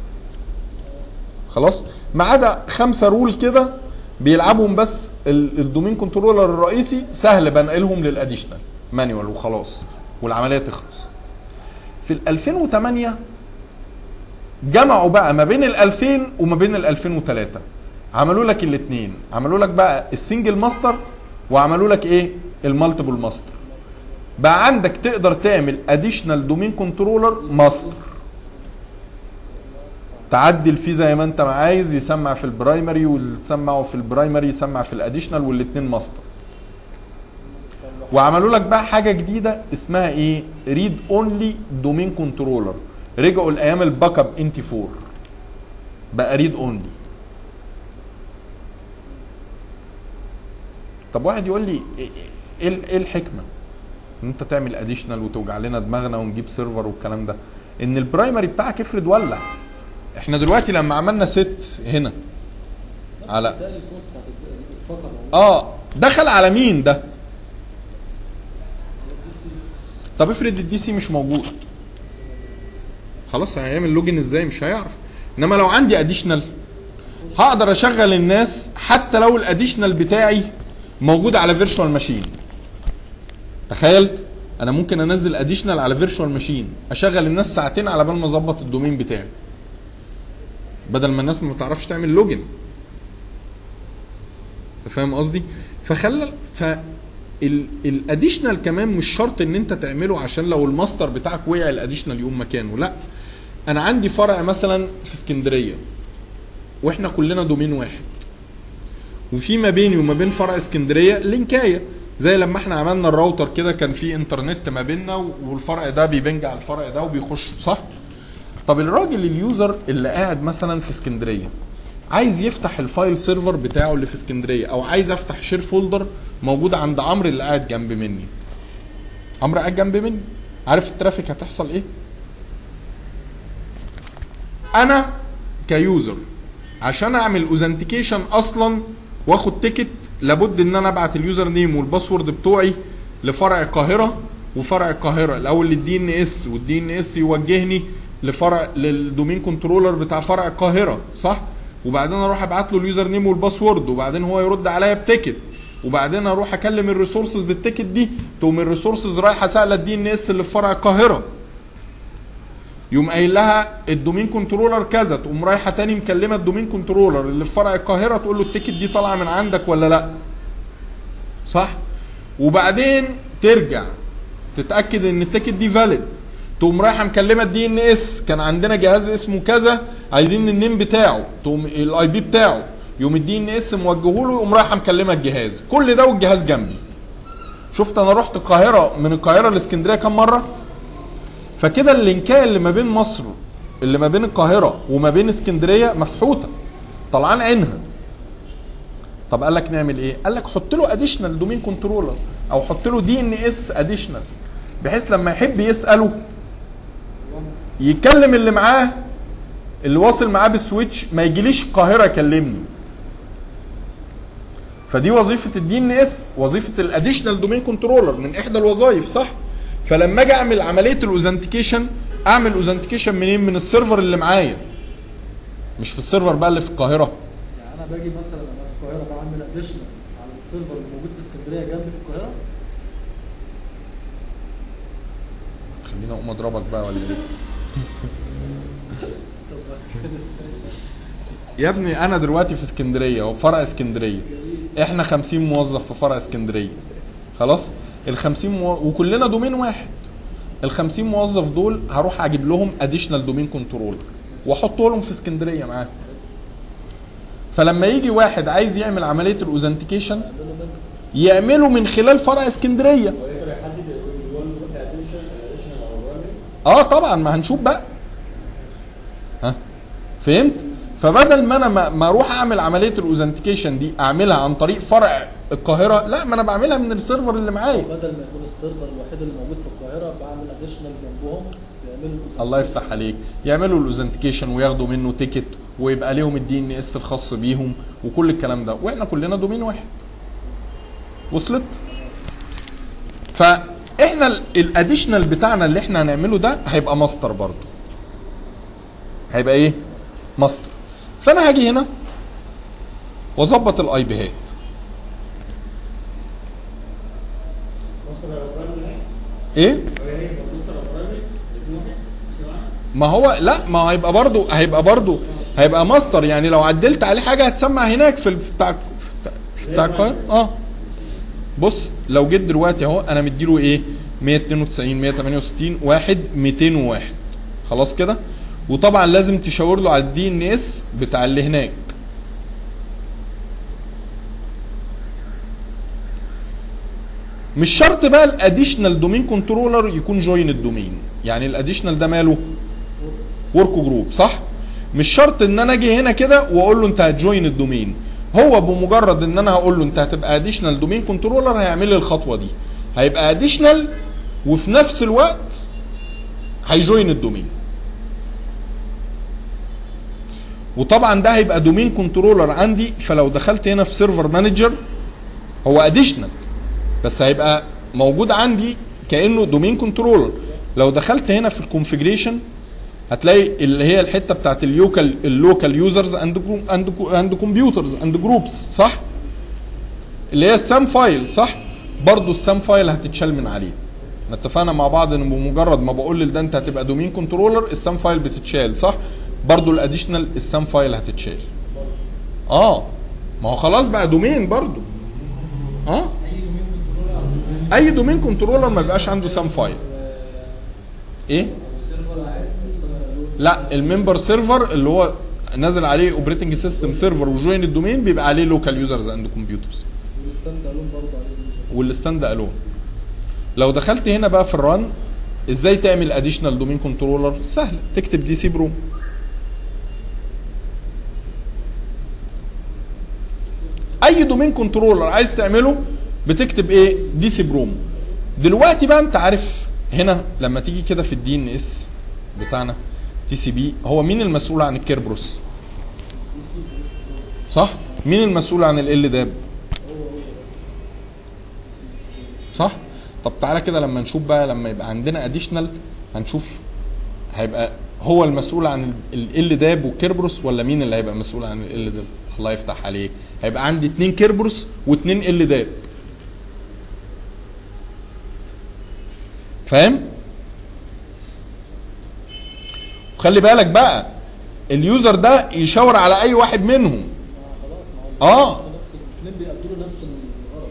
A: خلاص ما عدا خمسه رول كده بيلعبهم بس ال- الدومين كنترولر الرئيسي سهل بنقلهم للاديشنال مانيوال وخلاص والعمليه تخلص في ال 2008 جمعوا بقى ما بين ال 2000 وما بين ال 2003 عملوا لك الاثنين عملوا لك بقى السنجل ماستر وعملوا لك ايه المالتيبل ماستر بقى عندك تقدر تعمل اديشنال دومين كنترولر ماستر تعدل فيه زي ما انت عايز يسمع في البرايمري وتسمعه في البرايمري يسمع في الاديشنال والاثنين ماستر وعملوا لك بقى حاجه جديده اسمها ايه ريد اونلي دومين كنترولر رجعوا لايام الباك اب انتي 4 بقى ريد اونلي طب واحد يقول لي ايه ايه ايه الحكمه ان انت تعمل اديشنال وتوجع لنا دماغنا ونجيب سيرفر والكلام ده ان البرايمري بتاعك افرض ولع احنا دلوقتي لما عملنا ست هنا على
B: ده الكوست بتاعت الفتره
A: اه دخل على مين ده طب افرض الدي سي مش موجود خلاص هيعمل لوجن ازاي مش هيعرف انما لو عندي اديشنال هقدر اشغل الناس حتى لو الاديشنال بتاعي موجود على فيرتشوال ماشين تخيل انا ممكن انزل اديشنال على فيرتشوال ماشين اشغل الناس ساعتين على بال ما اظبط الدومين بتاعي بدل ما الناس ما تعرفش تعمل لوجن انت فاهم قصدي فخلى ف الاديشنال كمان مش شرط ان انت تعمله عشان لو الماستر بتاعك وقع الاديشنال يقوم مكانه لا انا عندي فرع مثلا في اسكندريه واحنا كلنا دومين واحد وفي ما بيني وما بين فرع اسكندريه لينكايه زي لما احنا عملنا الراوتر كده كان في انترنت ما بيننا والفرع ده بيبنج على الفرع ده وبيخش صح طب الراجل اليوزر اللي قاعد مثلا في اسكندريه عايز يفتح الفايل سيرفر بتاعه اللي في اسكندريه او عايز افتح شير فولدر موجود عند عمرو اللي قاعد جنب مني عمرو قاعد جنب مني عارف الترافيك هتحصل ايه انا كيوزر عشان اعمل اوزنتيكيشن اصلا واخد تيكت لابد ان انا ابعت اليوزر نيم والباسورد بتوعي لفرع القاهره وفرع القاهره الاول للدي ان اس والدي ان اس يوجهني لفرع للدومين كنترولر بتاع فرع القاهره صح وبعدين اروح ابعت له اليوزر نيم والباسورد وبعدين هو يرد عليا بتيكت وبعدين اروح اكلم الريسورسز بالتيكت دي تقوم الريسورسز رايحه سائله الدي ان اس اللي في فرع القاهره يقوم قايل لها الدومين كنترولر كذا تقوم رايحه تاني مكلمه الدومين كنترولر اللي في فرع القاهره تقول له التيكت دي طالعه من عندك ولا لا صح وبعدين ترجع تتاكد ان التيكت دي فاليد تقوم رايحه مكلمه الدي ان اس كان عندنا جهاز اسمه كذا عايزين النيم بتاعه تقوم الاي بي بتاعه يقوم الدي ان اس موجهه له يقوم رايحه مكلمه الجهاز كل ده والجهاز جنبي شفت انا رحت القاهره من القاهره لاسكندريه كام مره فكده اللينكايه اللي ما بين مصر اللي ما بين القاهره وما بين اسكندريه مفحوته طلعان عينها طب قال لك نعمل ايه قال لك حط له اديشنال دومين كنترولر او حط له دي ان اس اديشنال بحيث لما يحب يساله يكلم اللي معاه اللي واصل معاه بالسويتش ما يجيليش القاهره يكلمني فدي وظيفه الدي ان اس وظيفه الاديشنال دومين كنترولر من احدى الوظائف صح فلما اجي اعمل عمليه الاوزنتيكيشن اعمل اوزنتيكيشن منين من السيرفر اللي معايا مش في السيرفر بقى اللي في القاهره
B: يعني انا باجي مثلا انا في القاهره بعمل اديشنال على السيرفر اللي موجود في اسكندريه جنبي في القاهره
A: خليني اقوم اضربك بقى ولا ايه
B: طب كده ازاي؟
A: يا ابني انا دلوقتي في اسكندريه او فرع اسكندريه احنا 50 موظف في فرع اسكندريه خلاص ال 50 مو... وكلنا دومين واحد ال 50 موظف دول هروح اجيب لهم اديشنال دومين كنترول واحطه لهم في اسكندريه معاهم فلما يجي واحد عايز يعمل عمليه الاوزنتيكيشن يعمله من خلال فرع اسكندريه اه طبعا ما هنشوف بقى ها فهمت فبدل ما انا ما- ما اروح اعمل عمليه الاوزنتيكيشن دي اعملها عن طريق فرع القاهره لا ما انا بعملها من السيرفر اللي معايا
B: بدل ما يكون السيرفر الوحيد اللي موجود في القاهره بعمل اديشنال جنبهم بيعملوا
A: الله يفتح عليك يعملوا الاوزنتيكيشن وياخدوا منه تيكت ويبقى ليهم الدي ان اس الخاص بيهم وكل الكلام ده واحنا كلنا دومين واحد وصلت فاحنا ال- الاديشنال بتاعنا اللي احنا هنعمله ده هيبقى ماستر برضو هيبقى ايه ماستر فانا هاجي هنا واظبط الاي بيهات ايه ما هو لا ما هو هيبقى برضو هيبقى برضو هيبقى ماستر يعني لو عدلت عليه حاجه هتسمع هناك في ال- في بتاع في بتاع- في بتاع القاهرة. اه بص لو جيت دلوقتي اهو انا مديله ايه 192 168 واحد 201 خلاص كده وطبعا لازم تشاور له على الدي ان اس بتاع اللي هناك مش شرط بقى الاديشنال دومين كنترولر يكون جوين الدومين يعني الاديشنال ده ماله ورك جروب صح مش شرط ان انا اجي هنا كده واقول له انت هتجوين الدومين هو بمجرد ان انا هقول له انت هتبقى اديشنال دومين كنترولر هيعمل لي الخطوه دي هيبقى اديشنال وفي نفس الوقت هيجوين الدومين وطبعا ده هيبقى دومين كنترولر عندي فلو دخلت هنا في سيرفر مانجر هو اديشنال بس هيبقى موجود عندي كانه دومين كنترولر لو دخلت هنا في الكونفيجريشن هتلاقي اللي هي الحته بتاعت اللوكال اللوكال يوزرز اند اند اند كمبيوترز اند جروبس صح اللي هي السام فايل صح برضو السام فايل هتتشال من عليه ما اتفقنا مع بعض ان بمجرد ما بقول لده انت هتبقى دومين كنترولر السام فايل بتتشال صح برضو الاديشنال السام فايل هتتشال اه ما هو خلاص بقى دومين برضو اه اي دومين كنترولر ما بيبقاش عنده سام فايل ايه لا الممبر سيرفر اللي هو نازل عليه اوبريتنج سيستم سيرفر وجوين الدومين بيبقى عليه لوكال يوزرز اند كمبيوترز
B: والستاند الون برضه عليه
A: والستاند الون لو دخلت هنا بقى في الران ازاي تعمل اديشنال دومين كنترولر سهل تكتب دي سي بروم اي دومين كنترولر عايز تعمله بتكتب ايه دي سي بروم دلوقتي بقى انت عارف هنا لما تيجي كده في الدي ان اس بتاعنا تي سي بي هو مين المسؤول عن الكيربروس صح مين المسؤول عن ال داب صح طب تعالى كده لما نشوف بقى لما يبقى عندنا اديشنال هنشوف هيبقى هو المسؤول عن ال داب وكيربروس ولا مين اللي هيبقى مسؤول عن ال داب الله يفتح عليك هيبقى عندي اتنين كيربروس واتنين ال داب فاهم خلي بالك بقى اليوزر ده يشاور على اي واحد منهم
B: آه خلاص ما هو
A: اه
B: نفس الاثنين بيقدروا نفس الغرض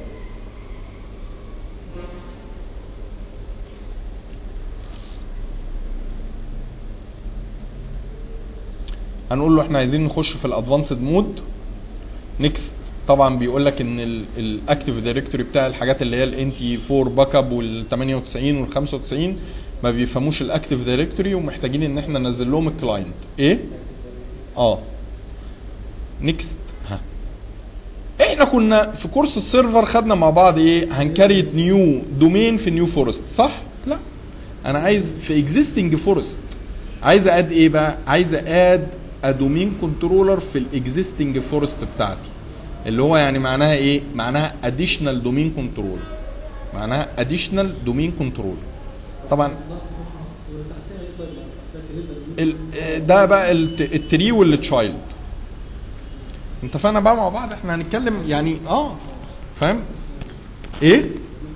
A: هنقول له احنا عايزين نخش في الادفانسد مود نيكست طبعا بيقول لك ان الاكتيف دايركتوري بتاع الحاجات اللي هي الان تي 4 باك اب وال 98 وال 95 ما بيفهموش الاكتيف دايركتوري ومحتاجين ان احنا ننزل لهم الكلاينت ايه اه نيكست ها احنا كنا في كورس السيرفر خدنا مع بعض ايه هنكريت نيو دومين في نيو فورست صح لا انا عايز في اكزيستنج فورست عايز اد ايه بقى عايز اد ادومين كنترولر في الاكزيستنج فورست بتاعتي اللي هو يعني معناها ايه معناها اديشنال دومين كنترول معناها اديشنال دومين كنترول طبعا ال- ده بقى الت- التري والتشايلد اتفقنا بقى مع بعض احنا هنتكلم يعني اه فاهم ايه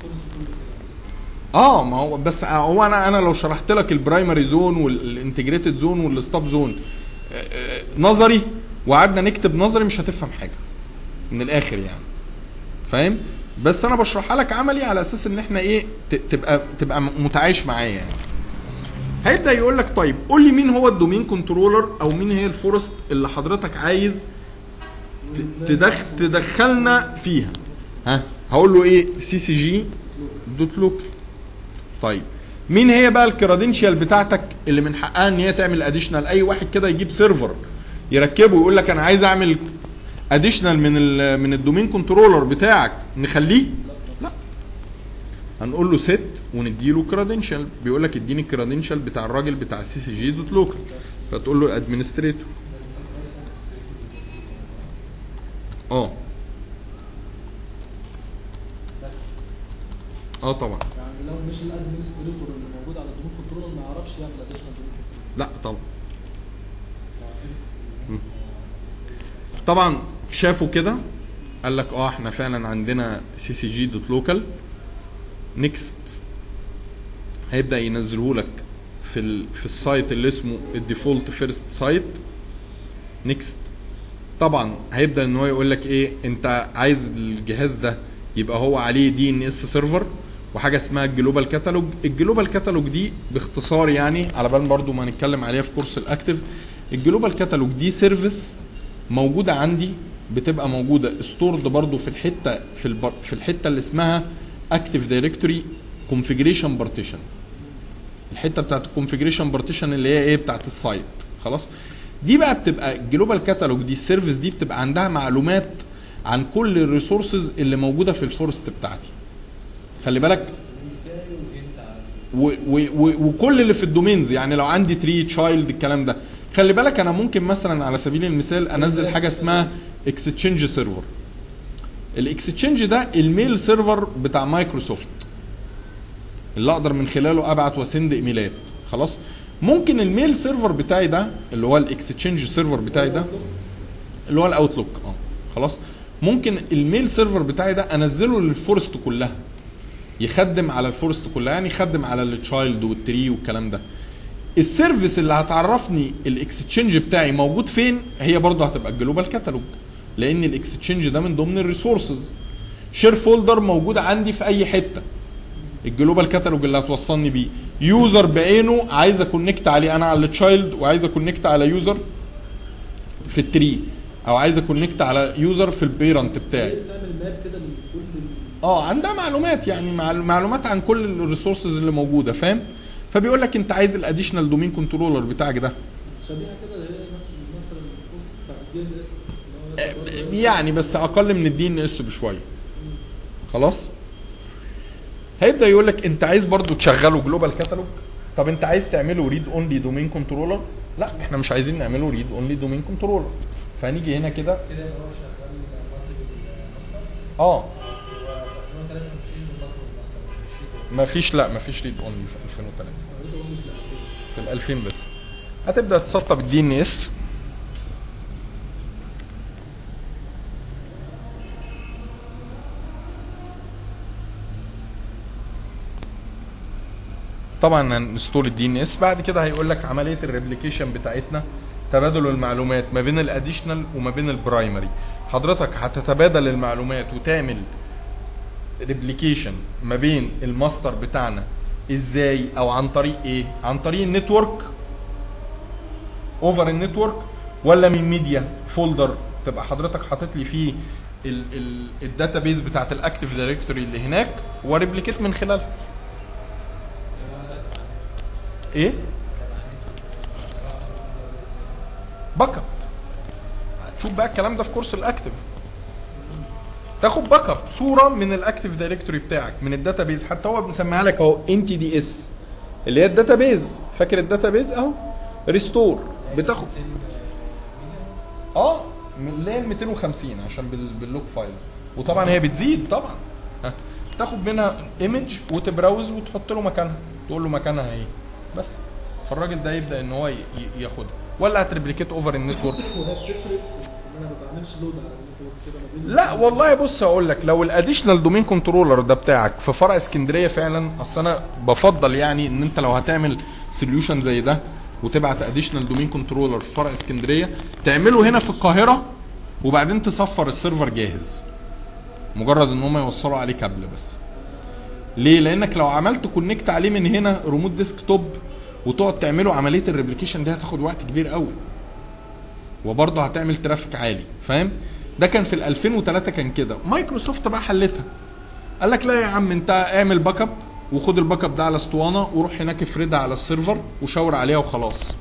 A: اه ما هو بس هو انا انا لو شرحت لك البرايمري زون والانتجريتد زون والستاب زون آه، آه، نظري وقعدنا نكتب نظري مش هتفهم حاجه من الاخر يعني فاهم بس انا بشرحها لك عملي على اساس ان احنا ايه ت- تبقى تبقى متعايش معايا يعني هيبدا يقول لك طيب قول لي مين هو الدومين كنترولر او مين هي الفورست اللي حضرتك عايز ت- تدخ تدخلنا فيها ها هقول له ايه سي سي جي دوت لوك طيب مين هي بقى الكرادنشال بتاعتك اللي من حقها ان هي تعمل اديشنال اي واحد كده يجيب سيرفر يركبه ويقول لك انا عايز اعمل اديشنال من ال من الدومين كنترولر بتاعك نخليه لا هنقول له سيت ونديله كرادنشال بيقول لك اديني الكرادنشال بتاع الراجل بتاع سي سي جي دوت لوكال فتقول له ادمنستريتور اه
B: بس
A: اه طبعا
B: يعني لو مش الادمنستريتور اللي موجود على الدومين كنترول ما يعرفش يعمل اديشنال دومين
A: لا طبعا طبعا شافوا كده قال لك اه احنا فعلا عندنا سي سي جي دوت لوكال نيكست هيبدا ينزله لك في ال في السايت اللي اسمه الديفولت فيرست سايت نيكست طبعا هيبدا ان هو يقول لك ايه انت عايز الجهاز ده يبقى هو عليه دي ان اس سيرفر وحاجه اسمها الجلوبال كاتالوج الجلوبال كاتالوج دي باختصار يعني على بال برضو ما نتكلم عليها في كورس الاكتف الجلوبال كاتالوج دي سيرفيس موجوده عندي بتبقى موجوده ستورد برضو في الحته في البر في الحته اللي اسمها اكتف دايركتوري كونفيجريشن بارتيشن الحته بتاعت الكونفيجريشن بارتيشن اللي هي ايه بتاعت السايت خلاص دي بقى بتبقى الجلوبال كاتالوج دي السيرفيس دي بتبقى عندها معلومات عن كل الريسورسز اللي موجوده في الفورست بتاعتي خلي بالك و و و وكل اللي في الدومينز يعني لو عندي تري تشايلد الكلام ده خلي بالك انا ممكن مثلا على سبيل المثال انزل حاجه اسمها اكستشينج سيرفر الاكستشينج ده الميل سيرفر بتاع مايكروسوفت اللي اقدر من خلاله ابعت واسند ايميلات خلاص ممكن الميل سيرفر بتاعي ده اللي هو الاكستشينج سيرفر بتاعي ده اللي هو الاوتلوك اه خلاص ممكن الميل سيرفر بتاعي ده انزله للفورست كلها يخدم على الفورست كلها يعني يخدم على التشايلد والتري والكلام ده السيرفيس اللي هتعرفني الاكستشينج بتاعي موجود فين هي برضه هتبقى الجلوبال كاتالوج لان الاكستشينج ده من ضمن الريسورسز شير فولدر موجود عندي في اي حته الجلوبال كاتالوج اللي هتوصلني بيه يوزر بعينه عايز اكونكت عليه انا على التشايلد وعايز اكونكت على يوزر في التري او عايز اكونكت على يوزر في البيرنت بتاعي
B: بتعمل ماب كده لكل ال-
A: اه عندها معلومات يعني مع- معلومات عن كل الريسورسز اللي موجوده فاهم فبيقول لك انت عايز الاديشنال دومين كنترولر بتاعك ده
B: شبيهه كده اللي هي نفس مثلا الكورس بتاع الدي ان اس
A: يعني بس اقل من الدي ان اس بشويه خلاص هيبدا يقول لك انت عايز برضو تشغله جلوبال كاتالوج طب انت عايز تعمله ريد اونلي دومين كنترولر لا احنا مش عايزين نعمله ريد اونلي دومين كنترولر فهنيجي هنا كده
C: كده يبقى هو شغال مالتيبل ماستر
A: اه
C: هو في 2003 مفيش مالتيبل ماستر مفيش شيت
A: مفيش لا مفيش ريد اونلي في 2003 في ال 2000 بس هتبدا تسطب الدي ان اس طبعا هنستول الدي ان اس بعد كده هيقول لك عمليه الريبليكيشن بتاعتنا تبادل المعلومات ما بين الاديشنال وما بين البرايمري حضرتك هتتبادل المعلومات وتعمل ريبليكيشن ما بين الماستر بتاعنا ازاي او عن طريق ايه عن طريق النتورك اوفر النتورك ولا من ميديا فولدر تبقى حضرتك حاطط لي فيه الداتابيز بتاعت الاكتيف دايركتوري اللي هناك وريبليكيت من خلالها ايه باك اب هتشوف بقى الكلام ده في كورس الاكتف تاخد باك اب صوره من الاكتف دايركتوري بتاعك من الداتابيز حتى هو مسميها لك اهو ان تي دي اس اللي هي الداتابيز فاكر الداتابيز اهو ريستور بتاخد اه من اللي هي ال 250 عشان بال- باللوك فايلز وطبعا هي بتزيد طبعا ها تاخد منها ايمج وتبراوز وتحط له مكانها تقول له مكانها ايه بس فالراجل ده يبدا ان هو ي- ي- ياخدها ولا هتريبليكيت اوفر النتورك
B: وهي بتفرق ان انا ما بعملش لود على النتورك كده ما بين
A: لا والله بص هقول لك لو الاديشنال دومين كنترولر ده بتاعك في فرع اسكندريه فعلا اصل انا بفضل يعني ان انت لو هتعمل سوليوشن زي ده وتبعت اديشنال دومين كنترولر في فرع اسكندريه تعمله هنا في القاهره وبعدين تصفر السيرفر جاهز مجرد ان هم يوصلوا عليه كابل بس ليه لانك لو عملت كونكت عليه من هنا ريموت ديسك توب وتقعد تعمله عمليه الريبليكيشن دي هتاخد وقت كبير قوي وبرضه هتعمل ترافيك عالي فاهم ده كان في ال 2003 كان كده مايكروسوفت بقى حلتها قال لك لا يا عم انت اعمل باك اب وخد الباك اب ده على اسطوانه وروح هناك افردها على السيرفر وشاور عليها وخلاص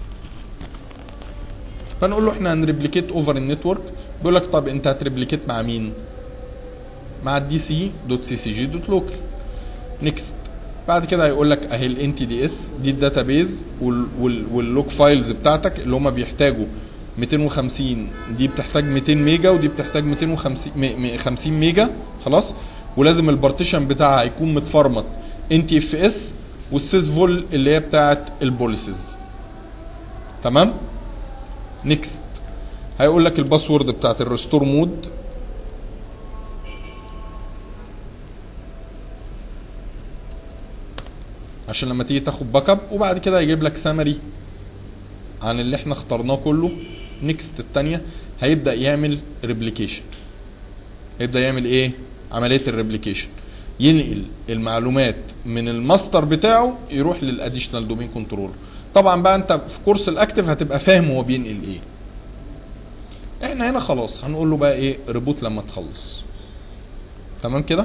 A: فنقول له احنا هنريبليكيت اوفر النتورك بيقول لك طب انت هتريبليكيت مع مين مع الدي سي دوت سي سي جي دوت لوكال نيكست بعد كده هيقول لك اهي الان تي دي اس دي الداتابيز واللوك فايلز بتاعتك اللي هم بيحتاجوا 250 دي بتحتاج 200 ميجا ودي بتحتاج 250 م- م- 50 ميجا خلاص ولازم البارتيشن بتاعها يكون متفرمط ان تي اف اس والسيس فول اللي هي بتاعت البوليسز تمام نيكست هيقول لك الباسورد بتاعت الريستور مود عشان لما تيجي تاخد باك اب وبعد كده هيجيب لك سمري عن اللي احنا اخترناه كله نيكست الثانيه هيبدا يعمل ريبليكيشن هيبدا يعمل ايه عمليه الريبليكيشن ينقل المعلومات من الماستر بتاعه يروح للاديشنال دومين كنترول طبعا بقى انت في كورس الاكتف هتبقى فاهم هو بينقل ايه احنا هنا خلاص هنقول له بقى ايه ريبوت لما تخلص تمام كده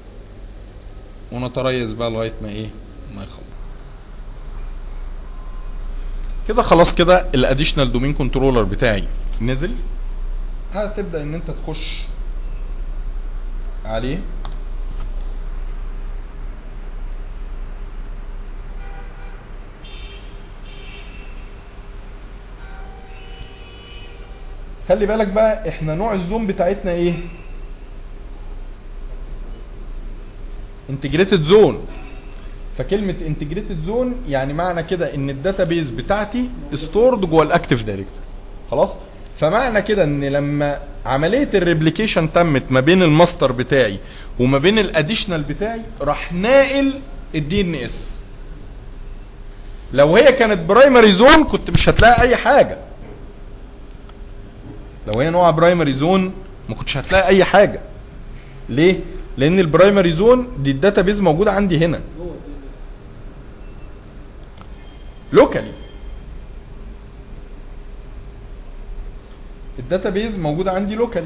A: ونتريث بقى لغايه ما ايه ما يخلص كده خلاص كده الاديشنال دومين كنترولر بتاعي نزل هتبدا ان انت تخش عليه خلي بالك بقى احنا نوع الزوم بتاعتنا ايه انتجريتد زون فكلمه انتجريتد زون يعني معنى كده ان الداتابيز بتاعتي ستورد جوه الاكتيف دايركتوري خلاص فمعنى كده ان لما عمليه الريبليكيشن تمت ما بين الماستر بتاعي وما بين الاديشنال بتاعي راح ناقل الدي ان اس لو هي كانت برايمري زون كنت مش هتلاقي اي حاجه لو هي نوع برايمري زون ما كنتش هتلاقي اي حاجه ليه لان البرايمري زون دي الداتابيز موجوده عندي هنا
B: جوه الدي ان اس
A: لوكالي الداتابيز موجوده عندي لوكالي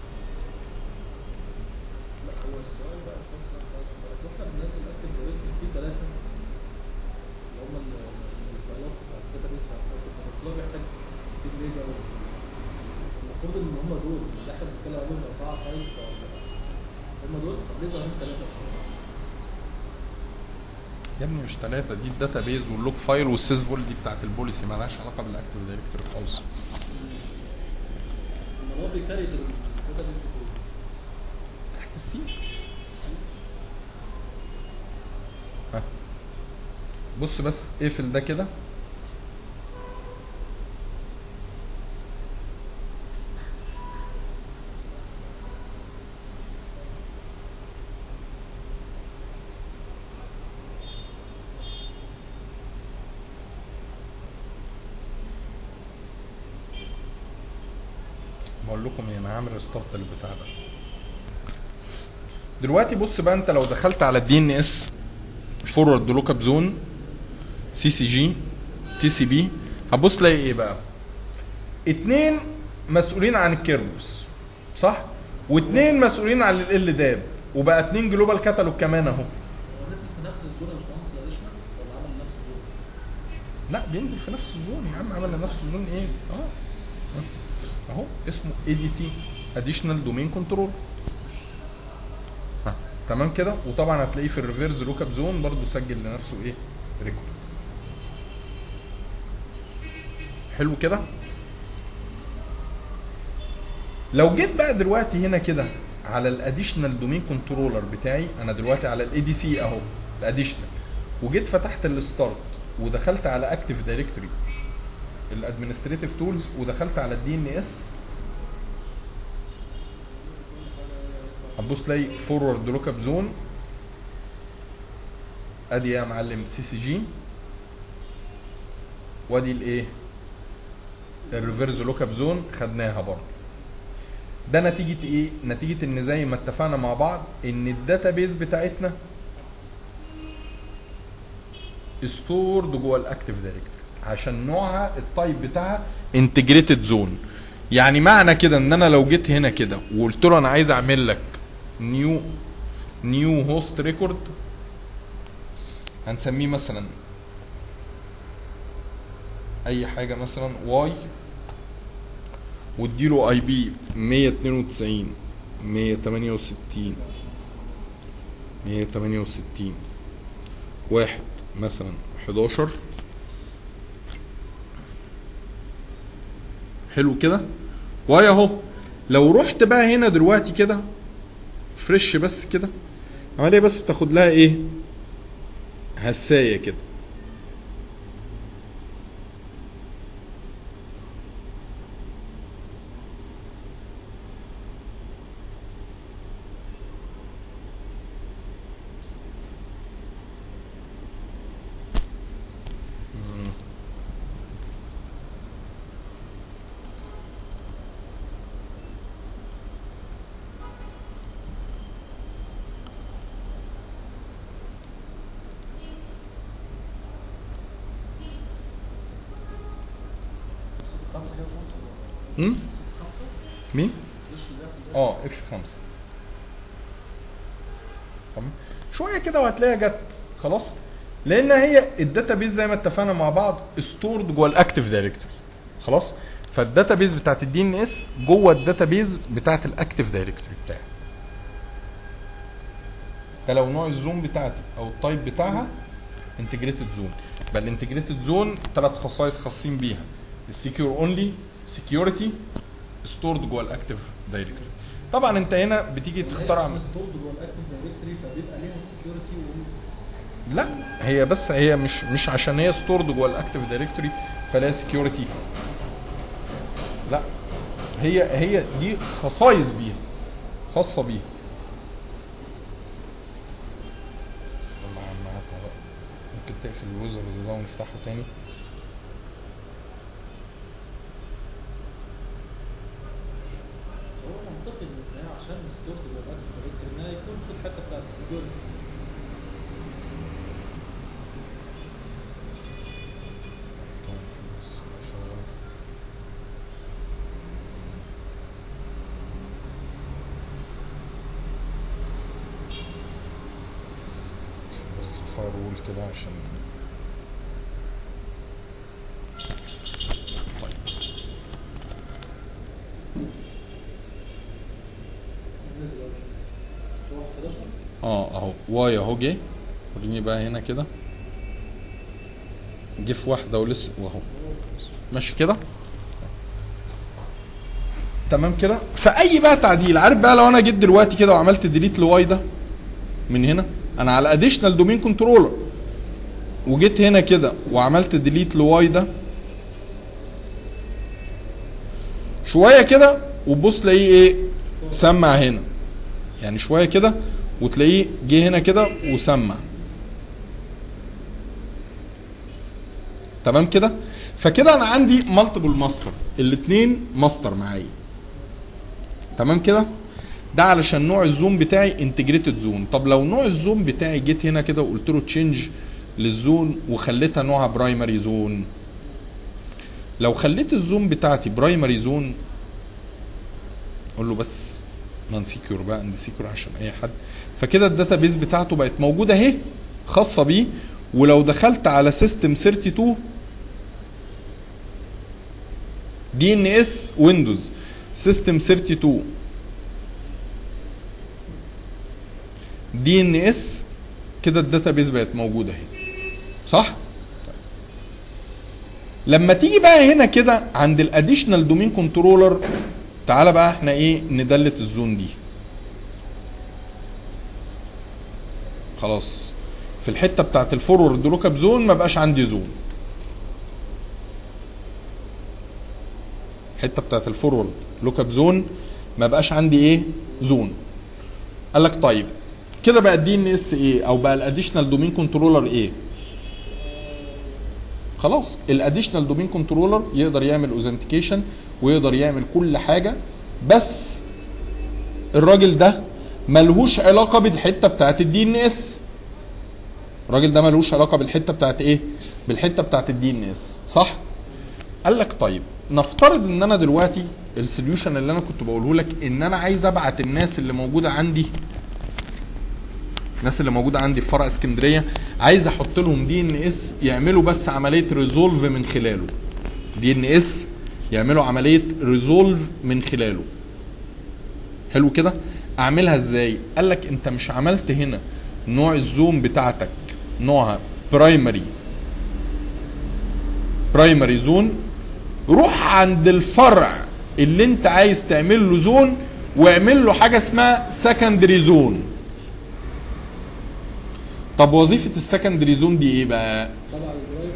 B: لا هو السؤال بقى مش نفس السؤال واحنا بننزل اكتف دايركتوري فيه ثلاثه اللي هم ال- الفايلات بتاعت الداتابيس بتاعت الاكتف كله بيحتاج 2 ميجا و- المفروض ان هم دول اللي احنا بنتكلم عليهم اربعه فايل بتوع هم دول طب ليه ظاهرين ثلاثه مش أربعة؟
A: يا ابني مش ثلاثه دي الداتابيز واللوك فايل والسيس فول دي بتاعت البوليسي مالهاش علاقه بالاكتيف دايركتوري خالص
B: امال هو بيكريت الداتابيس دي فين؟
A: تحت السين ها. بص بس اقفل ده كده بقول لكم ايه انا هعمل ريستارت للبتاع ده دلوقتي بص بقى انت لو دخلت على الدي ان اس فورورد لوك اب زون سي سي جي تي سي بي هتبص تلاقي ايه بقى اتنين مسؤولين عن الكيربس صح واتنين مسؤولين عن ال داب وبقى اتنين جلوبال كاتالوج كمان اهو
B: هو نزل في نفس الزون يا باشمهندس الاديشنال ولا عمل نفس الزون؟
A: لا بينزل في نفس الزون يا عم عمل لنفس الزون ايه اه آه. اهو اسمه اي دي سي اديشنال دومين كنترول تمام كده وطبعا هتلاقيه في الريفيرز لوك اب زون برضه سجل لنفسه ايه ريكورد حلو كده لو جيت بقى دلوقتي هنا كده على الاديشنال دومين كنترولر بتاعي انا دلوقتي على الاي دي سي اهو الاديشنال وجيت فتحت الستارت ودخلت على اكتيف دايركتوري الادمنستريتيف تولز ودخلت على الدي ان اس هتبص تلاقي فورورد لوك اب زون ادي يا معلم سي سي جي وادي الايه الريفرز لوك اب زون خدناها برضه ده نتيجه ايه نتيجه ان زي ما اتفقنا مع بعض ان الداتابيز بتاعتنا ستورد جوه الاكتيف دايركتوري عشان نوعها التايب بتاعها انتجريتد زون يعني معنى كده ان انا لو جيت هنا كده وقلت له انا عايز اعمل لك نيو نيو هوست ريكورد هنسميه مثلا اي حاجه مثلا واي واديله اي بي 192 168 168 واحد مثلا 11 حلو كده واي اهو لو رحت بقى هنا دلوقتي كده فريش بس كده عمليه بس بتاخد لها ايه هسايه كده
B: خمسة كده خمسة
A: هم؟
B: خمسة
A: مين
B: ليش اللي في
A: اه اف 5 تمام شويه كده وهتلاقيها جت خلاص لان هي الداتابيز زي ما اتفقنا مع بعض ستورد جوه الاكتيف دايركتوري خلاص فالداتابيز بتاعت الدي ان اس جوه الداتابيز بتاعت الاكتيف دايركتوري بتاعي ده لو نوع الزوم بتاعتي او التايب بتاعها انتجريتد زون بل الانتجريتد زون ثلاث خصائص خاصين بيها السكيور اونلي سكيورتي ستورد جوه الاكتيف دايركتوري طبعا انت هنا بتيجي تختار عم...
B: ستورد جوه الاكتيف دايركتوري فبيبقى ليها السكيورتي
A: لا هي بس هي مش مش عشان هي ستورد جوه الاكتيف دايركتوري فلها سكيورتي لا هي هي دي خصائص بيها خاصه بيها يلا يا عم هاتها بقى. ممكن تقفل الويزرد ده ونفتحه تاني
B: بس هو منطقي ان هي عشان ستورد جوه الاكتيف دايركتوري انها يكون في الحته بتاعت السكيورتي
A: بس فايرول كده عشان طيب
B: نزل أوي. شو هو 11
A: اه اهو واي اهو جه وريني بقى هنا كده جه في واحده ولسه واهو ماشي كده تمام كده فاي بقى تعديل عارف بقى لو انا جيت دلوقتي كده وعملت ديليت لواي ده من هنا انا على اديشنال دومين كنترولر وجيت هنا كده وعملت ديليت لواي ده شويه كده وتبص تلاقيه ايه سمع هنا يعني شويه كده وتلاقيه جه هنا كده وسمع تمام كده فكده انا عندي مالتيبل ماستر الاثنين ماستر معايا تمام كده ده علشان نوع الزوم بتاعي انتجريتد زون طب لو نوع الزوم بتاعي جيت هنا كده وقلت له تشينج للزون وخليتها نوعها برايمري زون لو خليت الزوم بتاعتي برايمري زون اقول له بس نون سيكيور بقى اند سيكيور عشان اي حد فكده الداتابيز بتاعته بقت موجوده اهي خاصه بيه ولو دخلت على سيستم 32 دي ان اس ويندوز سيستم 32 دي ان اس كده الداتابيز بقت موجوده اهي صح لما تيجي بقى هنا كده عند الاديشنال دومين كنترولر تعالى بقى احنا ايه ندلت الزون دي خلاص في الحته بتاعت الفورورد لوك اب زون ما بقاش عندي زون الحته بتاعت الفورورد لوك اب زون ما بقاش عندي ايه زون قال لك طيب كده بقى الدي ان اس ايه او بقى الاديشنال دومين كنترولر ايه خلاص الاديشنال دومين كنترولر يقدر يعمل اوثنتيكيشن ويقدر يعمل كل حاجه بس الراجل ده ملهوش علاقه بالحته بتاعت الدي ان اس الراجل ده ملهوش علاقه بالحته بتاعت ايه بالحته بتاعت الدي ان اس صح قال لك طيب نفترض ان انا دلوقتي السوليوشن اللي انا كنت بقوله لك ان انا عايز ابعت الناس اللي موجوده عندي الناس اللي موجوده عندي في فرع اسكندريه عايز احط لهم دي ان اس يعملوا بس عمليه ريزولف من خلاله دي ان اس يعملوا عمليه ريزولف من خلاله حلو كده اعملها ازاي قال لك انت مش عملت هنا نوع الزوم بتاعتك نوعها برايمري برايمري زون روح عند الفرع اللي انت عايز تعمل له زون واعمل له حاجه اسمها سكندري زون طب وظيفه السكندري زون دي ايه بقى
B: طبعا الدرايف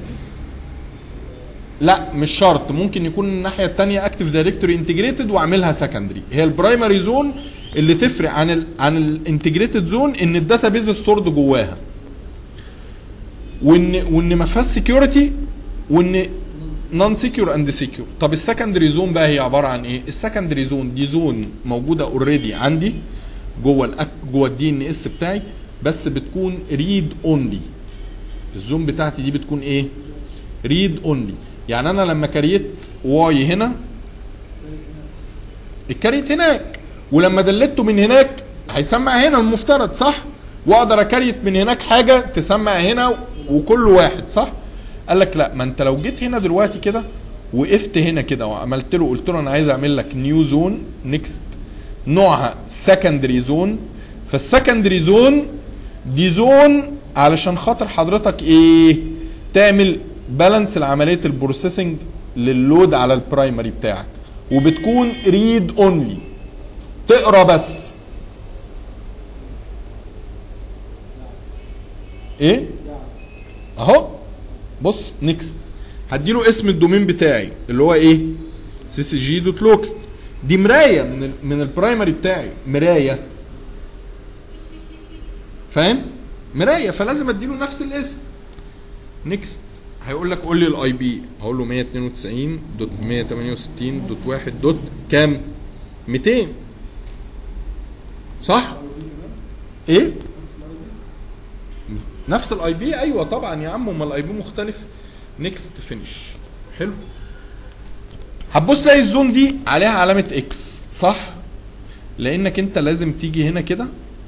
A: لا مش شرط ممكن يكون الناحيه الثانيه اكتف دايركتوري انتجريتد واعملها سكندري هي البرايمري زون اللي تفرق عن ال عن الانتجريتد زون ان الداتا بيز ستورد جواها وان وان ما فيهاش سكيورتي وان نون سكيور اند سكيور طب السكندري زون بقى هي عباره عن ايه السكندري زون دي زون موجوده اوريدي عندي جوه الأك جوه الدي ان اس بتاعي بس بتكون ريد اونلي الزون بتاعتي دي بتكون ايه ريد اونلي يعني انا لما كريت واي هنا الكريت هناك ولما دلته من هناك هيسمع هنا المفترض صح واقدر اكريت من هناك حاجه تسمع هنا وكل واحد صح قال لك لا ما انت لو جيت هنا دلوقتي كده وقفت هنا كده وعملت له قلت له انا عايز اعمل لك نيو زون نيكست نوعها سكندري زون فالسكندري زون دي زون علشان خاطر حضرتك ايه تعمل بالانس لعمليه البروسيسنج لللود على البرايمري بتاعك وبتكون ريد اونلي تقرا بس ايه اهو بص نيكست هديله اسم الدومين بتاعي اللي هو ايه سي سي جي دوت لوكال دي مرايه من ال من البرايمري بتاعي مرايه فاهم مرايه فلازم اديله نفس الاسم نيكست هيقول لك قول لي الاي بي هقول له 192 دوت 168 دوت 1 دوت كام 200 صح ايه نفس الاي بي ايوه طبعا يا عم امال الاي بي مختلف نيكست فينش حلو هتبص تلاقي الزون دي عليها علامه اكس صح لانك انت لازم تيجي هنا كده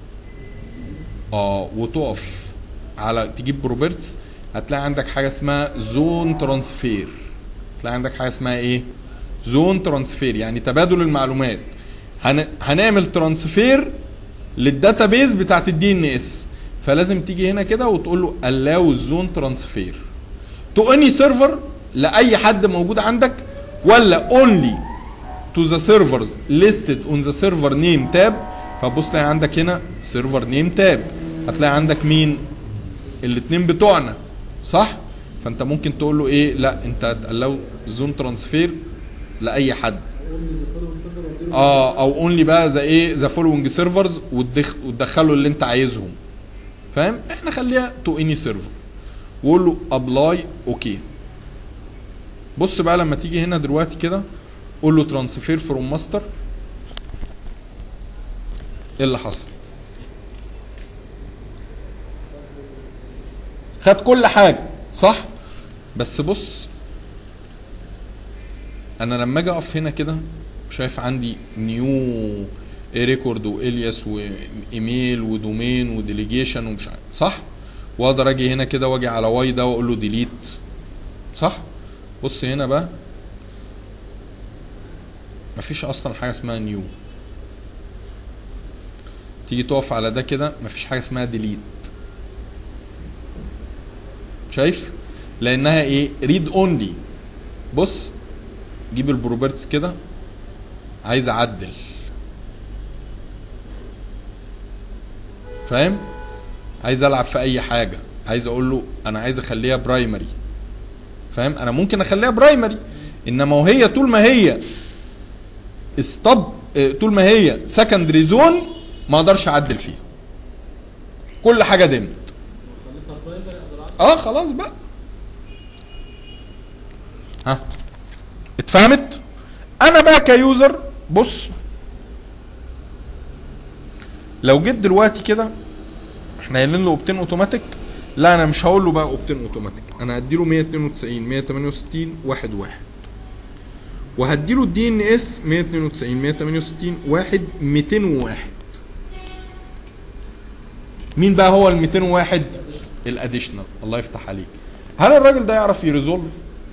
A: اه وتقف على تجيب بروبرتس هتلاقي عندك حاجه اسمها زون ترانسفير هتلاقي عندك حاجه اسمها ايه زون ترانسفير يعني تبادل المعلومات هن... هنعمل ترانسفير للداتابيز بتاعت الدي ان اس فلازم تيجي هنا كده وتقول له allow الزون ترانسفير تو اني سيرفر لاي حد موجود عندك ولا only to the servers listed on the server name tab فبص تلاقي عندك هنا سيرفر نيم تاب هتلاقي عندك مين الاثنين بتوعنا صح فانت ممكن تقول له ايه لا انت هتقلو زون ترانسفير لاي حد اه او اونلي بقى زي ايه ذا فولوينج سيرفرز وتدخله اللي انت عايزهم فاهم احنا خليها تو اني سيرفر وقول له ابلاي اوكي بص بقى لما تيجي هنا دلوقتي كده قول له ترانسفير فروم ماستر ايه اللي حصل خد كل حاجه صح بس بص انا لما اجي اقف هنا كده شايف عندي نيو ريكورد والياس وايميل ودومين وديليجيشن ومش عارف صح واقدر اجي هنا كده واجي على واي ده واقول له ديليت صح بص هنا بقى مفيش اصلا حاجه اسمها نيو تيجي تقف على ده كده مفيش حاجه اسمها ديليت شايف لانها ايه ريد اونلي بص جيب البروبرتس كده عايز اعدل فاهم عايز العب في اي حاجه عايز اقول له انا عايز اخليها برايمري فاهم انا ممكن اخليها برايمري انما وهي طول ما هي استب اه، طول ما هي سكندري زون ما اقدرش اعدل فيها كل حاجه دمت
B: خليتها برايمري اقدر اعمل
A: اه خلاص بقى ها اتفهمت انا بقى كيوزر بص لو جيت دلوقتي كده احنا قايلين له اوبتين اوتوماتيك لا انا مش هقول له بقى اوبتين اوتوماتيك انا هديله 192 168 واحد واحد وهديله الدي ان اس 192 168 واحد 201 مين بقى هو ال 201 الاديشنال الله يفتح عليك هل الراجل ده يعرف يريزولف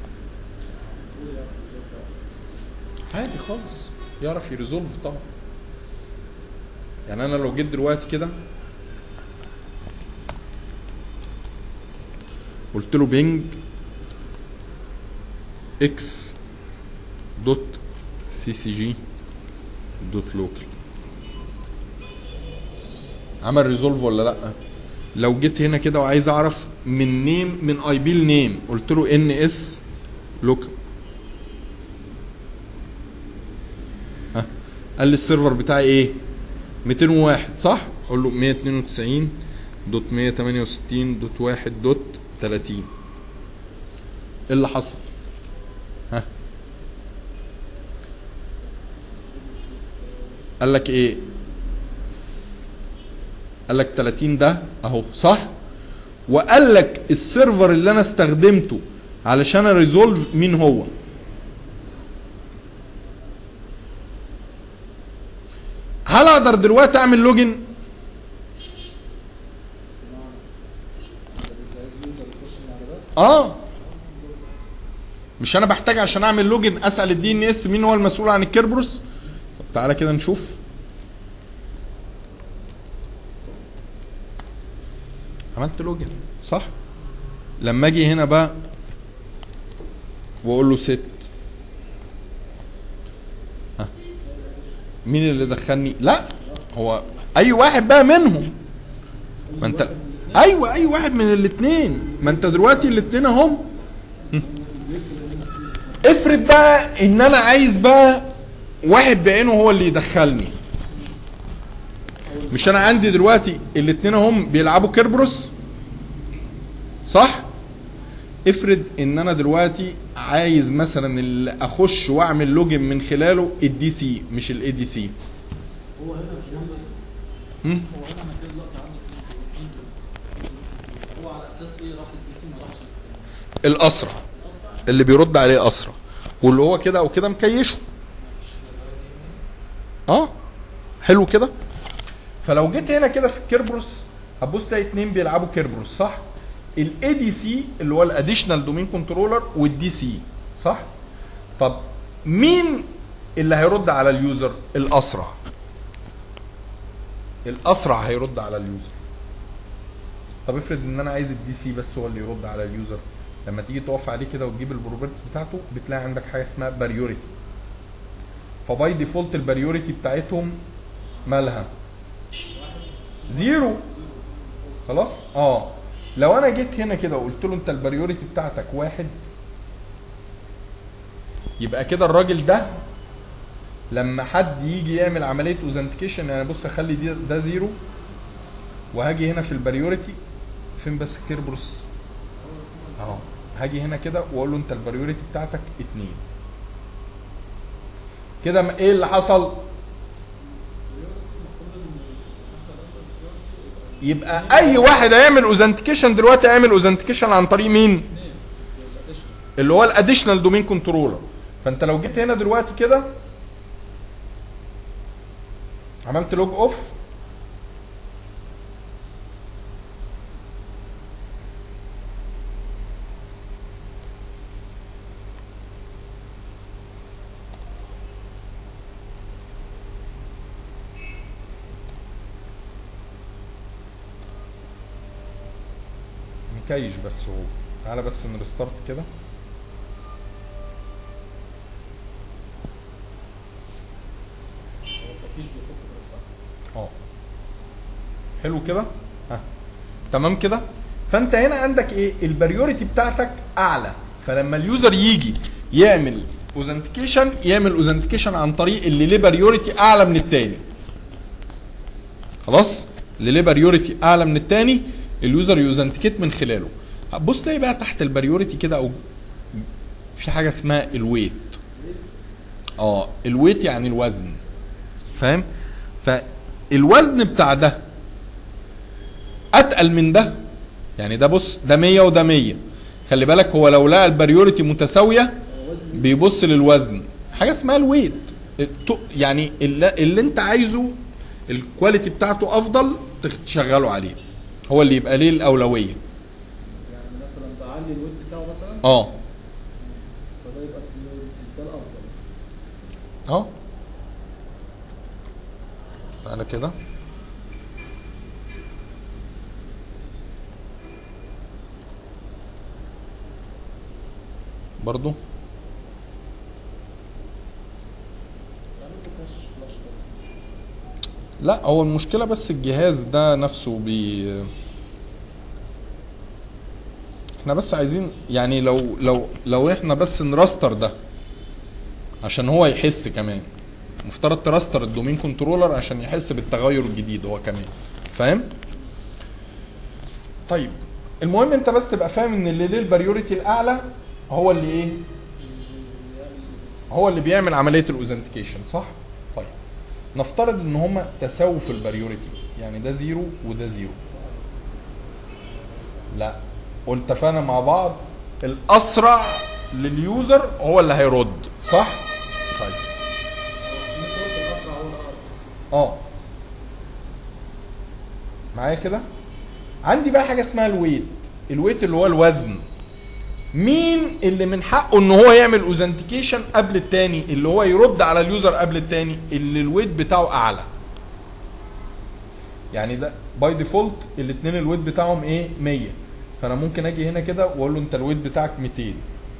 A: عادي خالص يعرف يريزولف طبعا يعني انا لو جيت دلوقتي كده قلت له بينج اكس دوت سي سي جي دوت لوكال عمل ريزولف ولا لا لو جيت هنا كده وعايز اعرف من نيم من اي بي لنيم قلت له ان اس لوكال ها قال لي السيرفر بتاعي ايه 201 صح اقول له 192 دوت 168 دوت 1 دوت 30 ايه اللي حصل ها قال لك ايه قال لك 30 ده اهو صح وقال لك السيرفر اللي انا استخدمته علشان اريزولف مين هو هل اقدر دلوقتي اعمل لوجن
B: اليوزر يخش من على ده
A: اه مش انا بحتاج عشان اعمل لوجن اسال الدي ان اس مين هو المسؤول عن الكيربروس طب تعالى كده نشوف عملت لوجن صح لما اجي هنا بقى واقول له ست ها مين اللي دخلني لا هو اي واحد بقى منهم ما انت ايوه اي واحد من الاثنين ما انت دلوقتي الاثنين اهم افرض بقى ان انا عايز بقى واحد بعينه هو اللي يدخلني مش انا عندي دلوقتي الاثنين هم بيلعبوا كيربروس صح افرض ان انا دلوقتي عايز مثلا اللي اخش واعمل لوجن من خلاله الدي سي مش الاي دي سي
B: هو هنا الجامبس
A: هم؟
B: هو هنا انا كده دلوقتي عندي اثنين دول. هو على اساس ايه راح الدي سي ما راحش للتاني؟
A: الاسرع اللي بيرد عليه اسرع واللي هو كده او كده مكيشه اه حلو كده فلو جيت هنا كده في الكيربروس هتبص تلاقي اتنين بيلعبوا كيربروس صح الاي دي سي اللي هو الاديشنال دومين كنترولر والدي سي صح طب مين اللي هيرد على اليوزر الاسرع الاسرع هيرد على اليوزر طب افرض ان انا عايز الدي سي بس هو اللي يرد على اليوزر لما تيجي تقف عليه كده وتجيب البروبرتس بتاعته بتلاقي عندك حاجه اسمها باريوريتي فباي ديفولت الباريوريتي بتاعتهم مالها زيرو خلاص اه لو انا جيت هنا كده وقلت له انت الباريوريتي بتاعتك واحد يبقى كده الراجل ده لما حد يجي يعمل عمليه اوزنتيكيشن يعني بص اخلي دي ده زيرو وهاجي هنا في الباريوريتي فين بس الكيربروس اهو هاجي هنا كده واقول له انت الباريوريتي بتاعتك اتنين كده م- ايه اللي حصل يبقى اي واحد هيعمل اوزنتيكيشن دلوقتي هيعمل اوزنتيكيشن عن طريق مين اللي هو الاديشنال دومين كنترولر فانت لو جيت هنا دلوقتي كده عملت لوج اوف مكيش بس هو تعالى بس نرستارت كده
B: هو التكييف بيفك بس
A: اه حلو كده ها تمام كده فانت هنا عندك ايه البريوريتي بتاعتك اعلى فلما اليوزر يجي يعمل اوثنتيكيشن يعمل اوثنتيكيشن عن طريق اللي ليه بريوريتي اعلى من التاني خلاص اللي ليه بريوريتي اعلى من التاني اليوزر يوثنتيكيت من خلاله بص تلاقي بقى تحت البريوريتي كده او في حاجه اسمها الويت اه الويت يعني الوزن فاهم فالوزن بتاع ده اتقل من ده يعني ده بص ده 100 وده 100 خلي بالك هو لو لقى البريوريتي متساويه
B: هو وزن
A: بيبص للوزن حاجه اسمها الويت الت- يعني اللي, اللي انت عايزه الكواليتي بتاعته افضل تشغله عليه هو اللي يبقى ليه الاولويه
B: يعني مثلا بعلي الويت بتاعه مثلا
A: اه
B: فده يبقى في- ده الافضل
A: اه تعالى كده برضو
B: يعني ما كانش فلاش
A: لا هو المشكلة بس الجهاز ده نفسه بي احنا بس عايزين يعني لو لو لو احنا بس نراستر ده عشان هو يحس كمان مفترض تراستر الدومين كنترولر عشان يحس بالتغير الجديد هو كمان فاهم طيب المهم انت بس تبقى فاهم ان اللي ليه البريوريتي الاعلى هو اللي ايه هو اللي بيعمل عمليه الاوثنتيكيشن صح طيب نفترض ان هما تساووا في البريوريتي يعني ده زيرو وده زيرو لا قلت اتفقنا مع بعض الاسرع لليوزر هو اللي هيرد صح طيب
B: النتورك الاسرع هو الاقرب
A: اه معايا كده عندي بقى حاجه اسمها الويت الويت اللي هو الوزن مين اللي من حقه ان هو يعمل اوثنتيكيشن قبل التاني اللي هو يرد على اليوزر قبل التاني اللي الويت بتاعه اعلى يعني ده باي ديفولت الاثنين الويت بتاعهم ايه 100 فانا ممكن اجي هنا كده واقول له انت الويت بتاعك 200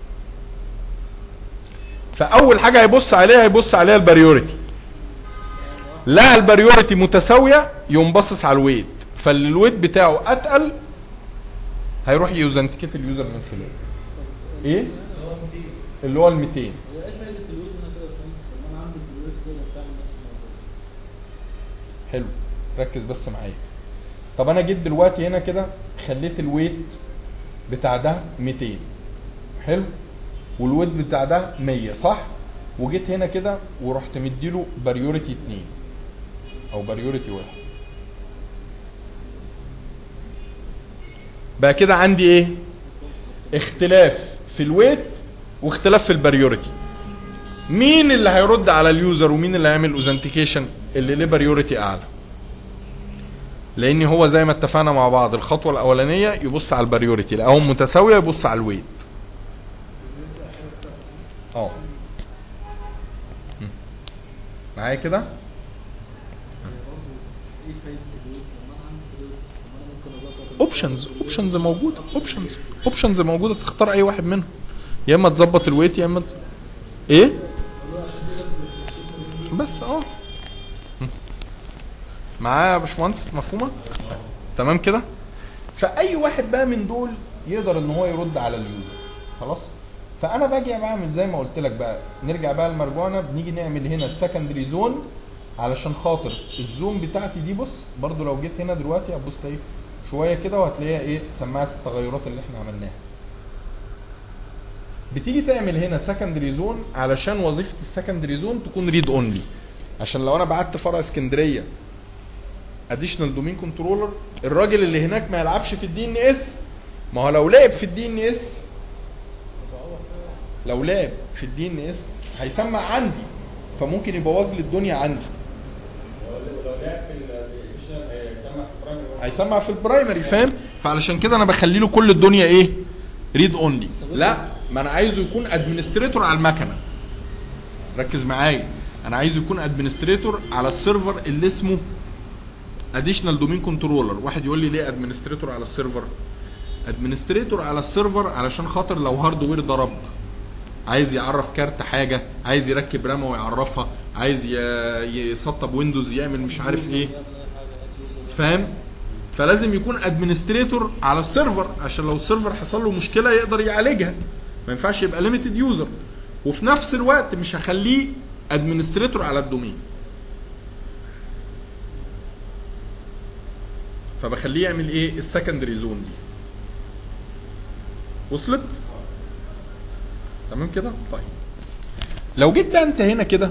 A: فاول حاجه هيبص عليها هيبص عليها البريوريتي لقى البريوريتي متساويه يقوم باصص على الويت فاللي الويت بتاعه اتقل هيروح يوزنتيكيت اليوزر من خلاله ايه اللي هو ال 200
B: هي ايه فايده الويت هنا كده يا باشمهندس؟ طب ما انا عندي الويت كده بتعمل نفس الموضوع
A: حلو ركز بس معايا طب انا جيت دلوقتي هنا كده خليت الويت بتاع ده 200 حلو والويت بتاع ده 100 صح وجيت هنا كده ورحت مديله بريوريتي 2 او بريوريتي 1 بقى كده عندي ايه اختلاف في الويت واختلاف في البريوريتي مين اللي هيرد على اليوزر ومين اللي هيعمل اوثنتيكيشن اللي ليه بريوريتي اعلى لان هو زي ما اتفقنا مع بعض الخطوه الاولانيه يبص على البريوريتي لقاهم متساويه يبص على الويت اه م. معايا كده
B: هي برضه ايه فايده الويت لما انا عندي الويت طب ما انا ممكن اظبط
A: اوبشنز اوبشنز موجوده اوبشنز اوبشنز موجوده تختار اي واحد منهم يا اما تظبط الويت يا اما ت... ايه بس اه م. معايا يا باشمهندس مفهومه تمام كده فاي واحد بقى من دول يقدر ان هو يرد على اليوزر خلاص فانا باجي بعمل زي ما قلت لك بقى نرجع بقى لمرجوعنا بنيجي نعمل هنا السكندري زون علشان خاطر الزوم بتاعتي دي بص برضو لو جيت هنا دلوقتي هتبص تلاقي شويه كده وهتلاقيها ايه سماعه التغيرات اللي احنا عملناها بتيجي تعمل هنا سكندري زون علشان وظيفه السكندري زون تكون ريد اونلي عشان لو انا بعت فرع اسكندريه اديشنال دومين كنترولر الراجل اللي هناك ما يلعبش في الدي ان اس ما هو لو لعب في الدي ان اس لو لعب في الدي ان اس هيسمع عندي فممكن يبوظ لي الدنيا عندي هيسمع في البرايمري فاهم فعلشان كده انا بخلي له كل الدنيا ايه ريد اونلي لا ما انا عايزه يكون ادمنستريتور على المكنه ركز معايا انا عايزه يكون ادمنستريتور على السيرفر اللي اسمه اديشنال دومين كنترولر واحد يقول لي ليه ادمنستريتور على السيرفر ادمنستريتور على السيرفر علشان خاطر لو هاردوير ضرب عايز يعرف كارت حاجه عايز يركب رامه ويعرفها عايز ي- يسطب ويندوز يعمل مش عارف ايه فاهم فلازم يكون ادمنستريتور على السيرفر عشان لو السيرفر حصل له مشكله يقدر يعالجها ما ينفعش يبقى ليميتد يوزر وفي نفس الوقت مش هخليه ادمنستريتور على الدومين فبخليه يعمل ايه السكندري زون دي وصلت تمام كده طيب لو جيت بقى انت هنا كده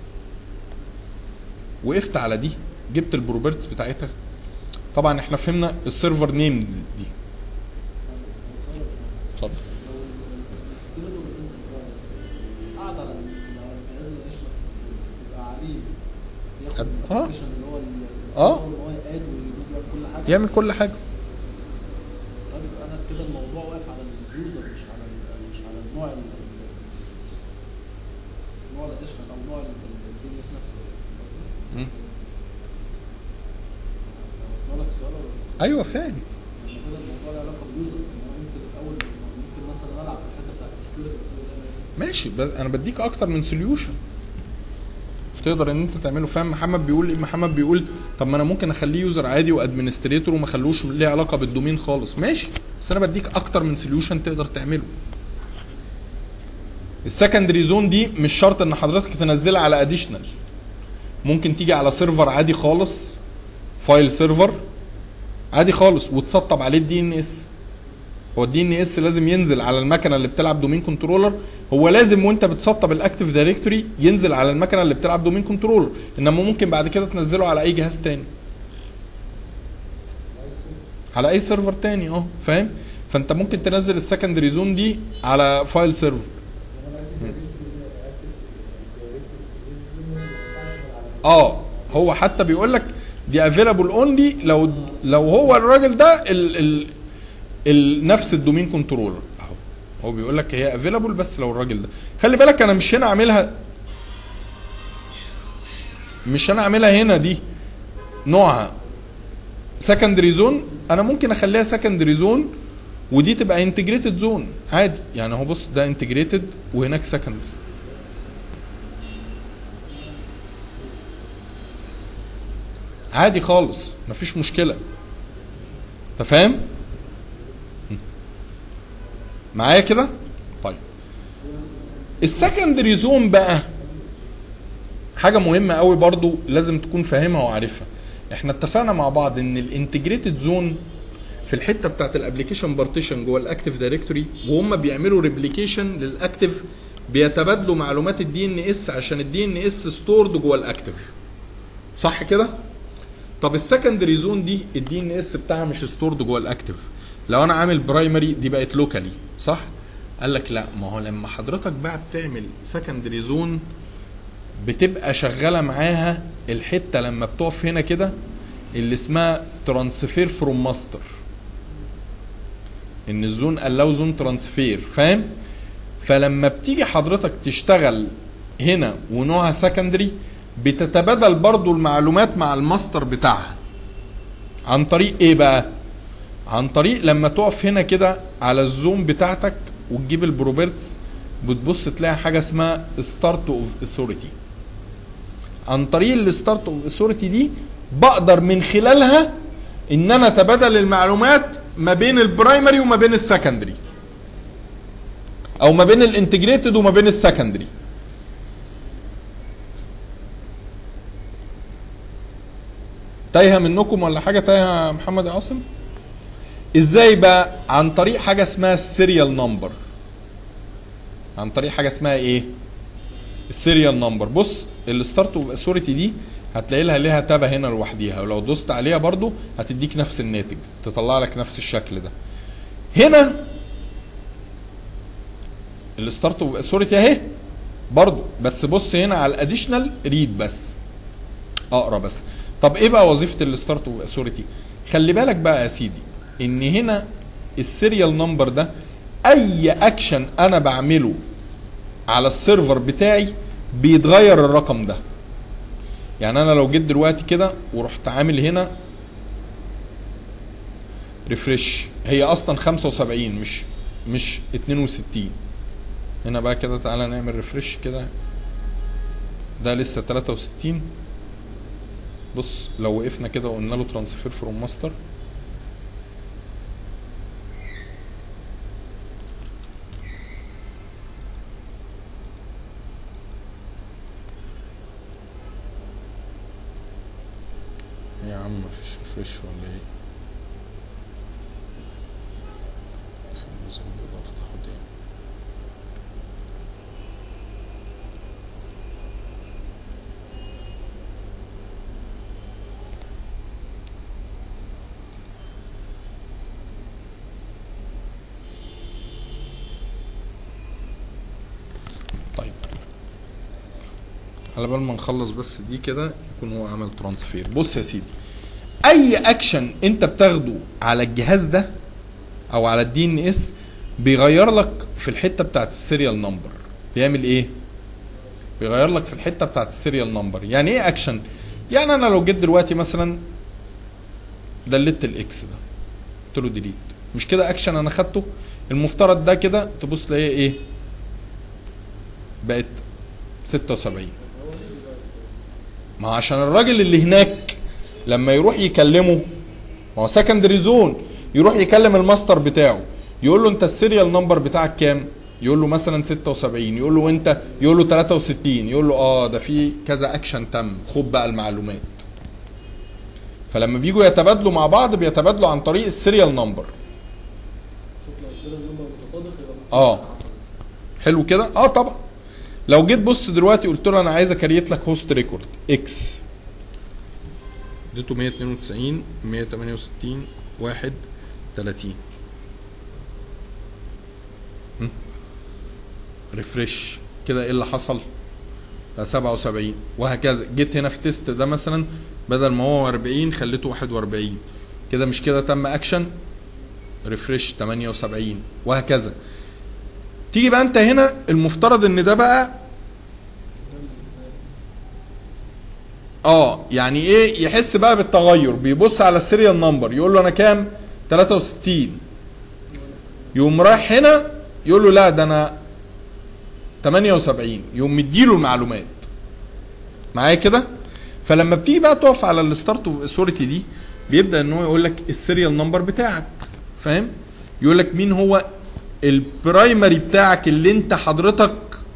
A: وقفت على دي جبت البروبرتس بتاعتها طبعا احنا فهمنا السيرفر نيم دي, دي. اتفضل
B: قاعد على الجهاز الاشرف يبقى عليه ياخد
A: أد- آه.
B: الابلكيشن اللي هو ال-
A: آه.
B: اللي هو يقاد ويعمل كل حاجه
A: يعمل كل حاجه
B: طيب يبقى انا كده الموضوع واقف على اليوزر مش على ال- مش على النوع ال- ال- نوع الاديشنال او نوع الدي اس نفسه
A: مم.
B: أنا وصل لك السؤال ولا مش وصل؟
A: ايوه فاهم
B: مش كده الموضوع له علاقه باليوزر إن أنا ممكن الاول ممكن مثلا العب في الحته بتاعت السكيورتي بس زي ما هي.
A: ماشي بس انا بديك اكتر من سوليوشن تقدر ان انت تعمله فاهم محمد بيقول ايه محمد بيقول طب ما انا ممكن اخليه يوزر عادي وادمنستريتور وما اخلوش ليه علاقه بالدومين خالص ماشي بس انا بديك اكتر من سوليوشن تقدر تعمله السكندري زون دي مش شرط ان حضرتك تنزلها على اديشنال ممكن تيجي على سيرفر عادي خالص فايل سيرفر عادي خالص وتسطب عليه الدي ان اس هو الدي ان اس لازم ينزل على المكنه اللي بتلعب دومين كنترولر هو لازم وانت بتسطب الاكتيف دايركتوري ينزل على المكنه اللي بتلعب دومين كنترولر انما ممكن بعد كده تنزله على اي جهاز تاني على اي سيرفر تاني اه فاهم فانت ممكن تنزل السكندري زون دي على فايل سيرفر اه هو حتى بيقول لك دي افيلابل اونلي لو لو هو الراجل ده ال ال ال نفس الدومين كنترولر اهو هو بيقول لك هي افيلابل بس لو الراجل ده خلي بالك انا مش هنا عاملها مش انا عاملها هنا دي نوعها سكندري زون انا ممكن اخليها سكندري زون ودي تبقى انتجريتد زون عادي يعني اهو بص ده انتجريتد وهناك سكندري عادي خالص مفيش مشكله انت فاهم معايا كده طيب السكندري زون بقى حاجه مهمه قوي برضو لازم تكون فاهمها وعارفها احنا اتفقنا مع بعض ان الانتجريتد زون في الحته بتاعت الابلكيشن بارتيشن جوه الاكتيف دايركتوري وهم بيعملوا ريبليكيشن للاكتيف بيتبادلوا معلومات الدي ان اس عشان الدي ان اس ستورد جوه الاكتيف صح كده طب السكندري زون دي الدي ان اس بتاعها مش ستورد جوه الاكتيف لو انا عامل برايمري دي بقت لوكالي صح قال لك لا ما هو لما حضرتك بقى بتعمل سكندري زون بتبقى شغاله معاها الحته لما بتقف هنا كده اللي اسمها ترانسفير فروم ماستر ان الزون الاو زون ترانسفير فاهم فلما بتيجي حضرتك تشتغل هنا ونوعها سكندري بتتبادل برضو المعلومات مع الماستر بتاعها عن طريق ايه بقى عن طريق لما تقف هنا كده على الزوم بتاعتك وتجيب البروبرتس بتبص تلاقي حاجه اسمها ستارت اوف اثوريتي عن طريق الستارت اوف اثوريتي دي بقدر من خلالها ان انا اتبادل المعلومات ما بين البرايمري وما بين السكندري او ما بين الانتجريتد وما بين السكندري تايهه منكم ولا حاجه تايهه يا محمد يا عاصم ازاي بقى عن طريق حاجه اسمها السيريال نمبر عن طريق حاجه اسمها ايه السيريال نمبر بص الستارت اوف اثوريتي دي هتلاقي لها ليها تابه هنا لوحديها ولو دوست عليها برضو هتديك نفس الناتج تطلع لك نفس الشكل ده هنا الستارت اوف اثوريتي اهي برضو بس بص هنا على الاديشنال ريد بس اقرا بس طب ايه بقى وظيفه الستارت اوف اثوريتي خلي بالك بقى يا سيدي ان هنا السيريال نمبر ده اي اكشن انا بعمله على السيرفر بتاعي بيتغير الرقم ده يعني انا لو جيت دلوقتي كده ورحت عامل هنا ريفرش هي اصلا 75 مش مش 62 هنا بقى كده تعالى نعمل ريفرش كده ده لسه 63 بص لو وقفنا كده وقلنا له ترانسفير فروم ماستر يا عم مفيش ريفرش ولا ايه لازم يبقى افتحه تاني طيب على بال ما نخلص بس دي كده يكون هو عمل ترانسفير بص يا سيدي اي اكشن انت بتاخده على الجهاز ده او على الدي ان اس بيغير لك في الحته بتاعت السيريال نمبر بيعمل ايه بيغير لك في الحته بتاعت السيريال نمبر يعني ايه اكشن يعني انا لو جيت دلوقتي مثلا دلت الاكس ده قلت له ديليت مش كده اكشن انا خدته المفترض ده كده تبص تلاقيه ايه بقت 76 ما عشان الراجل اللي هناك لما يروح يكلمه ما هو سكندري زون يروح يكلم الماستر بتاعه يقول له انت السيريال نمبر بتاعك كام يقول له مثلا 76 يقول له وانت يقول له 63 يقول له اه ده في كذا اكشن تم خد بقى المعلومات فلما بيجوا يتبادلوا مع بعض بيتبادلوا عن طريق السيريال نمبر
B: شوف لو السيريال نمبر متطابق يبقى
A: آه.
B: حصل.
A: حلو كده اه طبعا لو جيت بص دلوقتي قلت له انا عايز اكريت لك هوست ريكورد اكس اديته 192 168 1 30 ريفرش كده ايه اللي حصل بقى 77 وهكذا جيت هنا في تيست ده مثلا بدل ما هو 40 خليته 41 كده مش كده تم اكشن ريفرش 78 وهكذا تيجي بقى انت هنا المفترض ان ده بقى اه يعني ايه يحس بقى بالتغير بيبص على السيريال نمبر يقول له انا كام 63 يقوم رايح هنا يقول له لا ده انا 78 يقوم مديله المعلومات معايا كده فلما بتيجي بقى تقف على الستارت اوف اثوريتي دي بيبدا ان هو يقول لك السيريال نمبر بتاعك فاهم يقول لك مين هو البرايمري بتاعك اللي انت حضرتك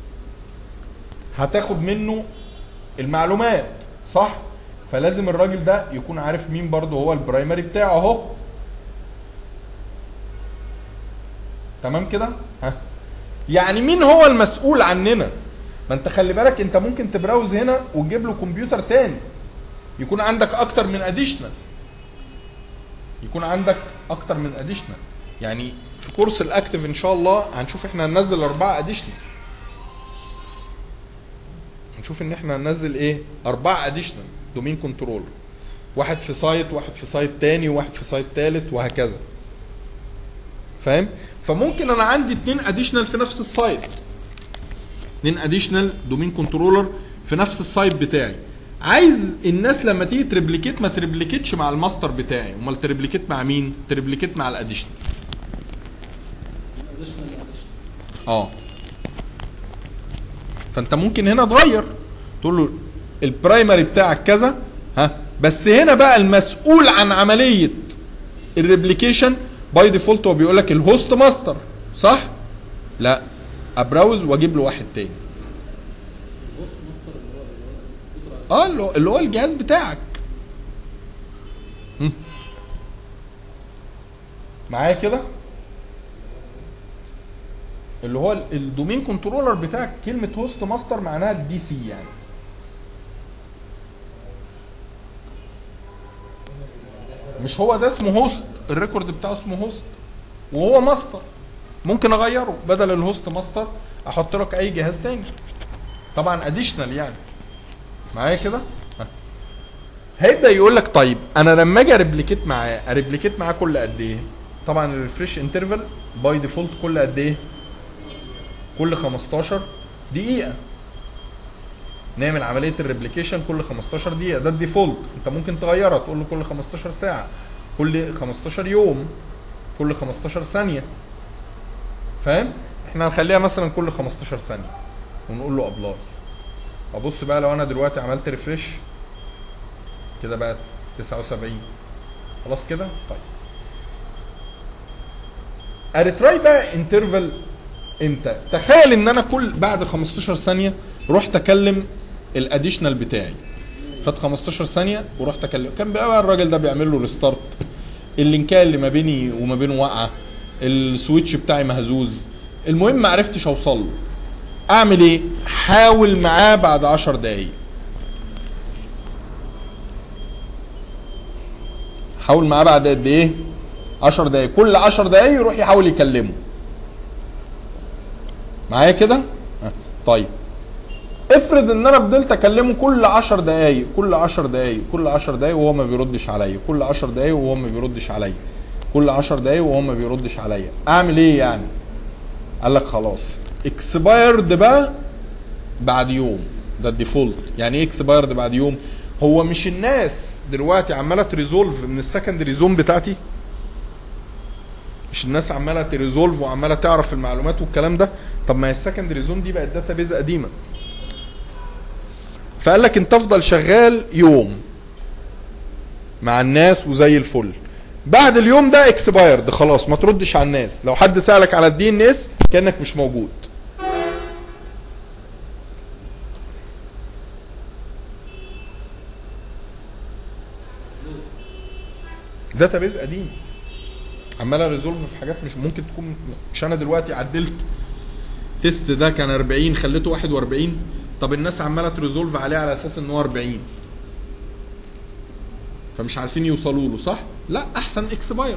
A: هتاخد منه المعلومات صح فلازم الراجل ده يكون عارف مين برضه هو البرايمري بتاعه اهو تمام كده ها يعني مين هو المسؤول عننا ما انت خلي بالك انت ممكن تبراوز هنا وتجيب له كمبيوتر تاني يكون عندك اكتر من اديشنال يكون عندك اكتر من اديشنال يعني في كورس الاكتف ان شاء الله هنشوف احنا هننزل اربعه اديشنال هنشوف ان احنا هننزل ايه اربعه اديشنال دومين كنترول واحد في سايت واحد في سايت تاني واحد في سايت تالت وهكذا فاهم فممكن انا عندي اتنين اديشنال في نفس السايت اتنين اديشنال دومين كنترولر في نفس السايت بتاعي عايز الناس لما تيجي تريبليكيت ما تريبليكيتش مع الماستر بتاعي امال تريبليكيت مع مين تريبليكيت مع الاديشنال
B: additional additional.
A: اه فانت ممكن هنا تغير تقول له البرايمري بتاعك كذا ها بس هنا بقى المسؤول عن عمليه الريبليكيشن باي ديفولت هو بيقول لك الهوست ماستر صح لا ابراوز واجيب له واحد تاني
B: الهوست ماستر اللي هو اللي هو الكمبيوتر
A: اه اللي هو- اللي هو الجهاز بتاعك مم. معايا كده اللي هو ال- الدومين كنترولر بتاعك كلمه هوست ماستر معناها الدي سي يعني مش هو ده اسمه هوست الريكورد بتاعه اسمه هوست وهو ماستر ممكن اغيره بدل الهوست ماستر احط لك اي جهاز تاني طبعا اديشنال يعني معايا كده ها. هيبدا يقول لك طيب انا لما اجي اريبليكيت معاه اريبليكيت معاه كل قد ايه طبعا الريفريش انترفال باي ديفولت كل قد ايه كل 15 دقيقه نعمل عمليه الريبليكيشن كل 15 دقيقه ده الديفولت انت ممكن تغيرها تقول له كل 15 ساعه كل 15 يوم كل 15 ثانيه فاهم احنا هنخليها مثلا كل 15 ثانيه ونقول له ابلاي ابص بقى لو انا دلوقتي عملت ريفرش كده بقت 79 خلاص كده طيب اريتراي بقى انترفال امتى تخيل ان انا كل بعد 15 ثانيه رحت اكلم الاديشنال بتاعي فات 15 ثانيه ورحت اكلم كان بقى الراجل ده بيعمل له ريستارت اللينكات اللي ما بيني وما بينه واقعه السويتش بتاعي مهزوز المهم ما عرفتش اوصل له اعمل ايه حاول معاه بعد 10 دقايق حاول معاه بعد قد ايه 10 دقايق كل 10 دقايق يروح يحاول يكلمه معايا كده آه، طيب افرض ان انا فضلت اكلمه كل 10 دقايق كل 10 دقايق كل 10 دقايق وهو ما بيردش عليا كل 10 دقايق وهو ما بيردش عليا كل 10 دقايق وهو ما بيردش عليا اعمل ايه يعني قال لك خلاص اكسبايرد بقى بعد يوم ده الديفولت يعني ايه اكسبايرد بعد يوم هو مش الناس دلوقتي عماله تريزولف من السكندري زون بتاعتي مش الناس عماله تريزولف وعماله تعرف المعلومات والكلام ده طب ما هي السكندري زون دي بقت داتا بيز قديمه فقال لك انت افضل شغال يوم مع الناس وزي الفل بعد اليوم ده اكسبايرد خلاص ما تردش على الناس لو حد سالك على الدي ان اس كانك مش موجود داتا بيز قديم عمال ريزولف في حاجات مش ممكن تكون مش انا دلوقتي عدلت تيست ده كان 40 خليته 41 طب الناس عماله تريزولف عليه على اساس ان هو 40 فمش عارفين يوصلوا له صح؟ لا احسن اكسبايرد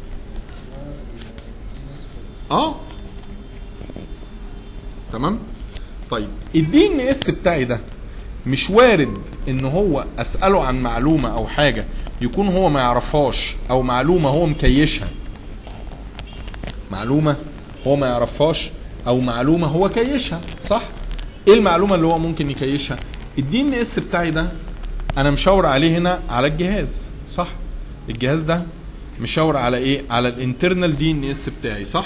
A: اه تمام طيب الدي ان اس بتاعي ده مش وارد ان هو اساله عن معلومه او حاجه يكون هو ما يعرفهاش او معلومه هو مكيشها معلومه هو ما يعرفهاش او معلومه هو كيشها صح ايه المعلومه اللي هو ممكن يكيشها الدي ان اس بتاعي ده انا مشاور عليه هنا على الجهاز صح الجهاز ده مشاور على ايه على الانترنال دي ان اس بتاعي صح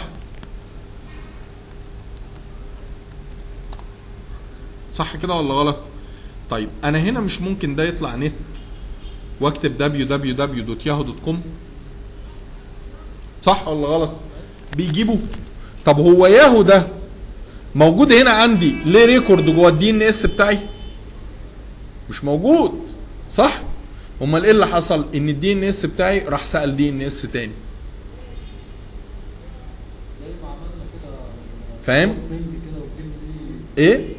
A: صح كده ولا غلط طيب انا هنا مش ممكن ده يطلع نت واكتب www.yahoo.com صح ولا غلط بيجيبوا طب هو ياهو ده موجود هنا عندي ليه ريكورد جوه الدي ان اس بتاعي مش موجود صح امال ايه اللي حصل ان الدي ان اس بتاعي راح سال دي ان اس تاني
B: زي ما عملنا كده
A: فاهم
B: سبرينج كده وكنزي
A: ايه
B: وكنزي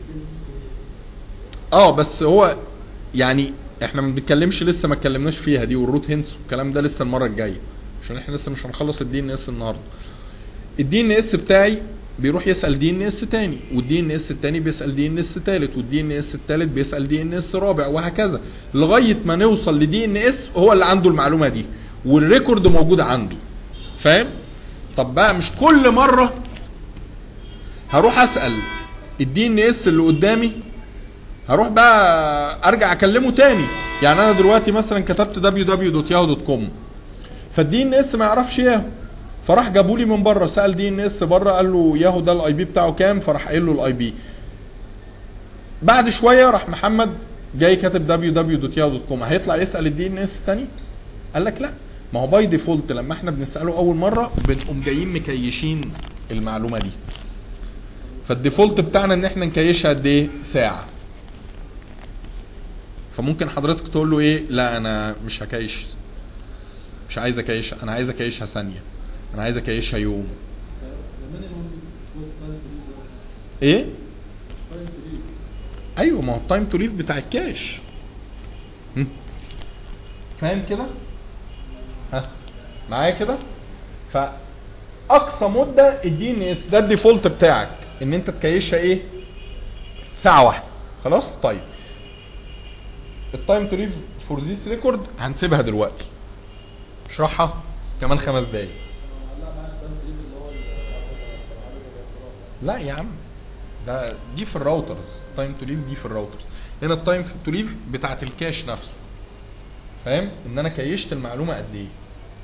A: اه بس هو يعني احنا ما بنتكلمش لسه ما اتكلمناش فيها دي والروت هنس والكلام ده لسه المره الجايه عشان احنا لسه مش هنخلص الدي ان اس النهارده الدي ان اس بتاعي بيروح يسال دي ان اس تاني والدي ان اس التاني بيسال دي ان اس تالت والدي ان اس التالت بيسال دي ان اس رابع وهكذا لغايه ما نوصل لدي ان اس هو اللي عنده المعلومه دي والريكورد موجود عنده فاهم طب بقى مش كل مره هروح اسال الدي ان اس اللي قدامي هروح بقى ارجع اكلمه تاني يعني انا دلوقتي مثلا كتبت www.yahoo.com فالدي ان اس ما يعرفش ياهو فراح جابوا لي من بره سال دي ان اس بره قال له ياهو ده الاي بي بتاعه كام فراح قايل له الاي بي بعد شويه راح محمد جاي كاتب www.yahoo.com هيطلع يسال الدي ان اس تاني قال لك لا ما هو باي ديفولت لما احنا بنساله اول مره بنقوم جايين مكيشين المعلومه دي فالديفولت بتاعنا ان احنا نكيشها قد ايه ساعه فممكن حضرتك تقول له ايه لا انا مش هكيش مش عايز اكيشها انا عايز اكيشها ثانيه انا عايز اكيشها يوم
B: المينيمم تايم تو ليف
A: ايه
B: تايم تو ليف
A: ايوه ما هو التايم تو ليف بتاع الكاش هم. فاهم كده ها معايا كده فاقصى مده الدي ان اس ده الديفولت بتاعك ان انت تكيشها ايه ساعه واحده خلاص طيب التايم تو ليف فور ذيس ريكورد هنسيبها دلوقتي اشرحها كمان خمس دقايق
B: لا معاك تايم تو ليف اللي هو ال-
A: لا يا عم ده دي في الراوترز تايم تو ليف دي في الراوترز هنا التايم تو ليف بتاعت الكاش نفسه فاهم ان انا كيشت المعلومه قد ايه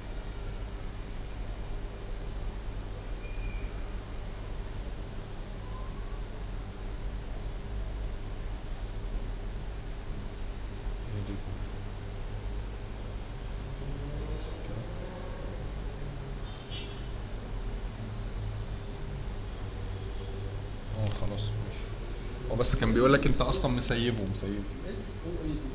A: اه خلاص ماشي هو بس كان بيقول لك انت اصلا مسيبه مسيبه
B: اس او اي دي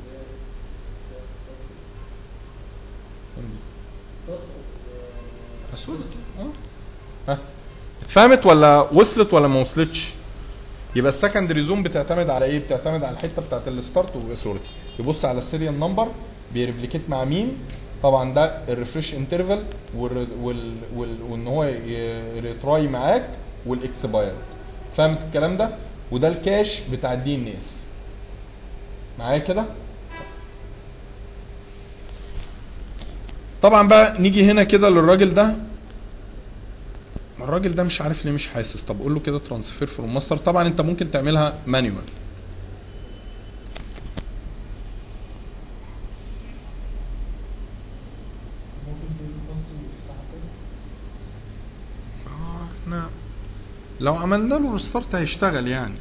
B: ستارت اوف
A: فاسولتي اه ها اتفهمت ولا وصلت ولا ما وصلتش يبقى السكندري زون بتعتمد على ايه بتعتمد على الحته بتاعت الستارت والاسورتي يبص على السيريال نمبر بيريبليكيت مع مين طبعا ده الريفريش انترفال وال وال وال وان هو ي- ريتراي معاك والاكسباير فهمت الكلام ده وده الكاش بتاع الدي ان اس معايا كده طبعا بقى نيجي هنا كده للراجل ده الراجل ده مش عارف ليه مش حاسس طب قول له كده ترانسفير فروم ماستر طبعا انت ممكن تعملها مانيوال
C: ممكن تقول كونسول يفتحها تاني
A: اه احنا لو عملنا له ريستارت هيشتغل يعني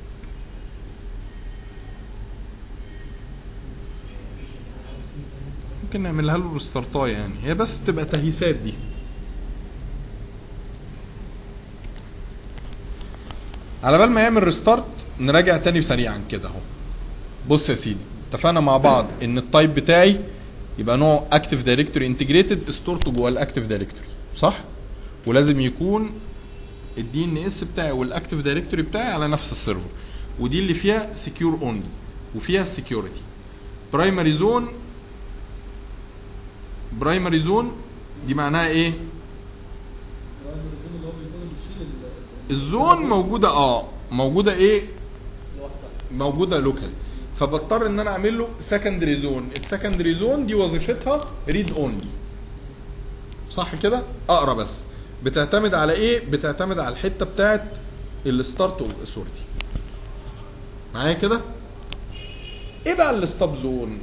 A: ممكن نعملها له ريستارتايه يعني هي بس بتبقى تهيسات دي على بال ما يعمل ريستارت نراجع تاني سريعا كده اهو بص يا سيدي اتفقنا مع بعض ان التايب بتاعي يبقى نوع اكتف دايركتوري انتجريتد ستورته جوه الاكتف دايركتوري صح ولازم يكون الدي ان اس بتاعي والاكتف دايركتوري بتاعي على نفس السيرفر ودي اللي فيها سكيور اونلي وفيها السكيورتي برايمري زون برايمري زون دي معناها ايه
B: الزون اللي هو بيكون بيشيل ال-
A: الزون موجوده اه موجوده ايه
B: لوحدها
A: موجوده لوكال فبضطر ان انا اعمل له سكندري زون السكندري زون دي وظيفتها ريد اونلي صح كده اقرا بس بتعتمد على ايه بتعتمد على الحته بتاعت الستارت والاثورتي معايا كده ايه بقى الستوب زون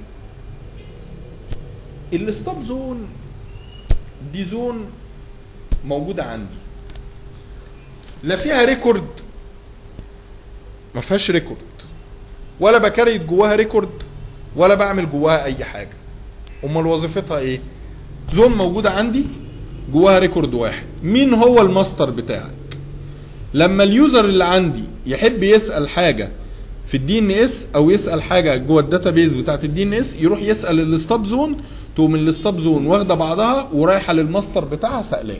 A: الستوب زون دي زون موجوده عندي لا فيها ريكورد ما فيهاش ريكورد ولا بكريت جواها ريكورد ولا بعمل جواها اي حاجه امال وظيفتها ايه زون موجوده عندي جواها ريكورد واحد مين هو الماستر بتاعك لما اليوزر اللي عندي يحب يسال حاجه في الدي ان اس او يسال حاجه جوه الداتابيز بتاعت الدي ان اس يروح يسال الستاب زون تقوم الستاب زون واخده بعضها ورايحه للماستر بتاعها سالاه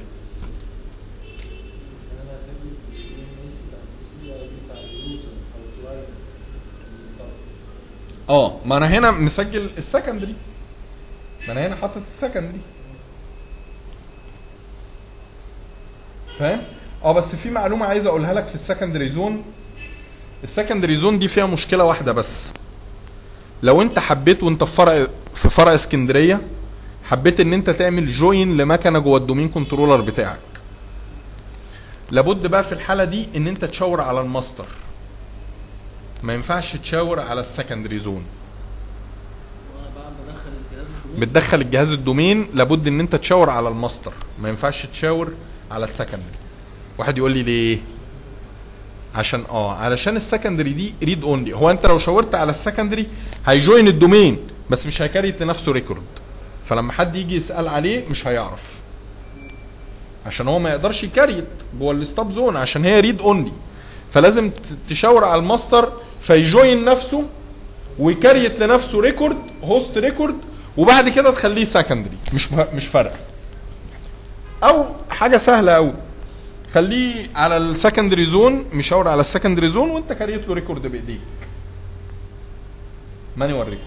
C: انا بسجل في الدي ان اس بتاع السي اي دي بتاع اليوزر او الكلاينت اللي ستارت
A: اه ما انا هنا مسجل السكندري ما انا هنا حاطط السكندري فاهم اه بس في معلومه عايز اقولها لك في السكندري زون السكندري زون دي فيها مشكله واحده بس لو انت حبيت وانت في فرع في فرع اسكندريه حبيت ان انت تعمل جوين لمكنه جوه الدومين كنترولر بتاعك لابد بقى في الحاله دي ان انت تشاور على الماستر ما ينفعش تشاور على السكندري زون
B: وانا بعد ما ادخل الجهاز الكمبيوتر
A: بتدخل الجهاز الدومين لابد ان انت تشاور على الماستر ما ينفعش تشاور على السكندري واحد يقول لي ليه عشان اه علشان السكندري دي ريد اونلي هو انت لو شاورت على السكندري هيجوين الدومين بس مش هيكريت لنفسه ريكورد فلما حد يجي يسال عليه مش هيعرف عشان هو ما يقدرش يكريت جوه الستاب زون عشان هي ريد اونلي فلازم ت- تشاور على الماستر فيجوين نفسه ويكريت لنفسه ريكورد هوست ريكورد وبعد كده تخليه سكندري مش مه- مش فارقه او حاجه سهله قوي خليه على السكندري زون مشاور على السكندري زون وانت كريت له ريكورد بايديك مانيوال ريكورد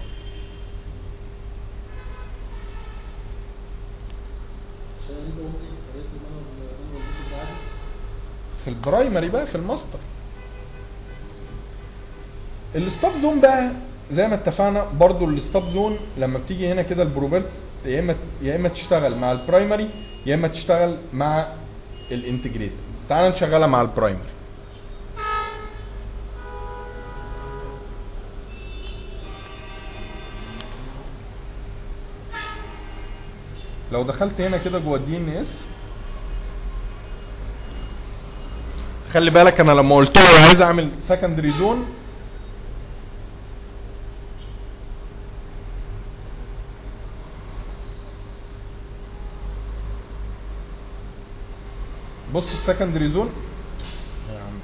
B: عشان دي اومني قريت المانوال المانوال بتاعي
A: في البرايمري بقى في الماستر الستوب زون بقى زي ما اتفقنا برضو الستوب زون لما بتيجي هنا كده البروبرتس يا اما يا اما تشتغل مع البرايمري يا اما تشتغل مع الانتجريتد تعال نشغلها مع البرايمري لو دخلت هنا كده جوه الدي ان اس خلي بالك انا لما قلت له عايز اعمل سكندري زون بص السكندري زون يا عم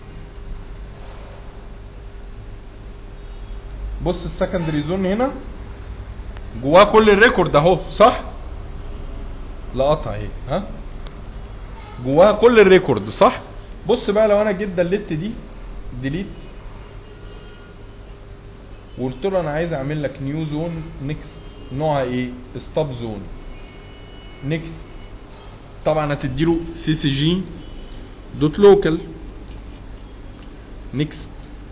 A: بص السكندري زون هنا جواه كل الريكورد اهو صح لقطها اهي ها جواها كل الريكورد صح بص بقى لو انا جيت دلت دي ديليت وقلت له انا عايز اعمل لك نيو زون نيكست نوعها ايه ستوب زون نيكست طبعا هتديله سي سي جي دوت لوكال نيكست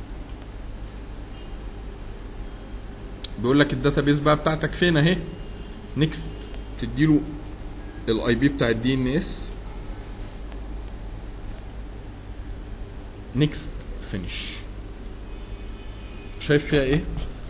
A: بيقول لك الداتابيس بقى بتاعتك فين اهي نيكست تديله الاي بي بتاع الدي ان اس نيكست فينيش شايف فيها ايه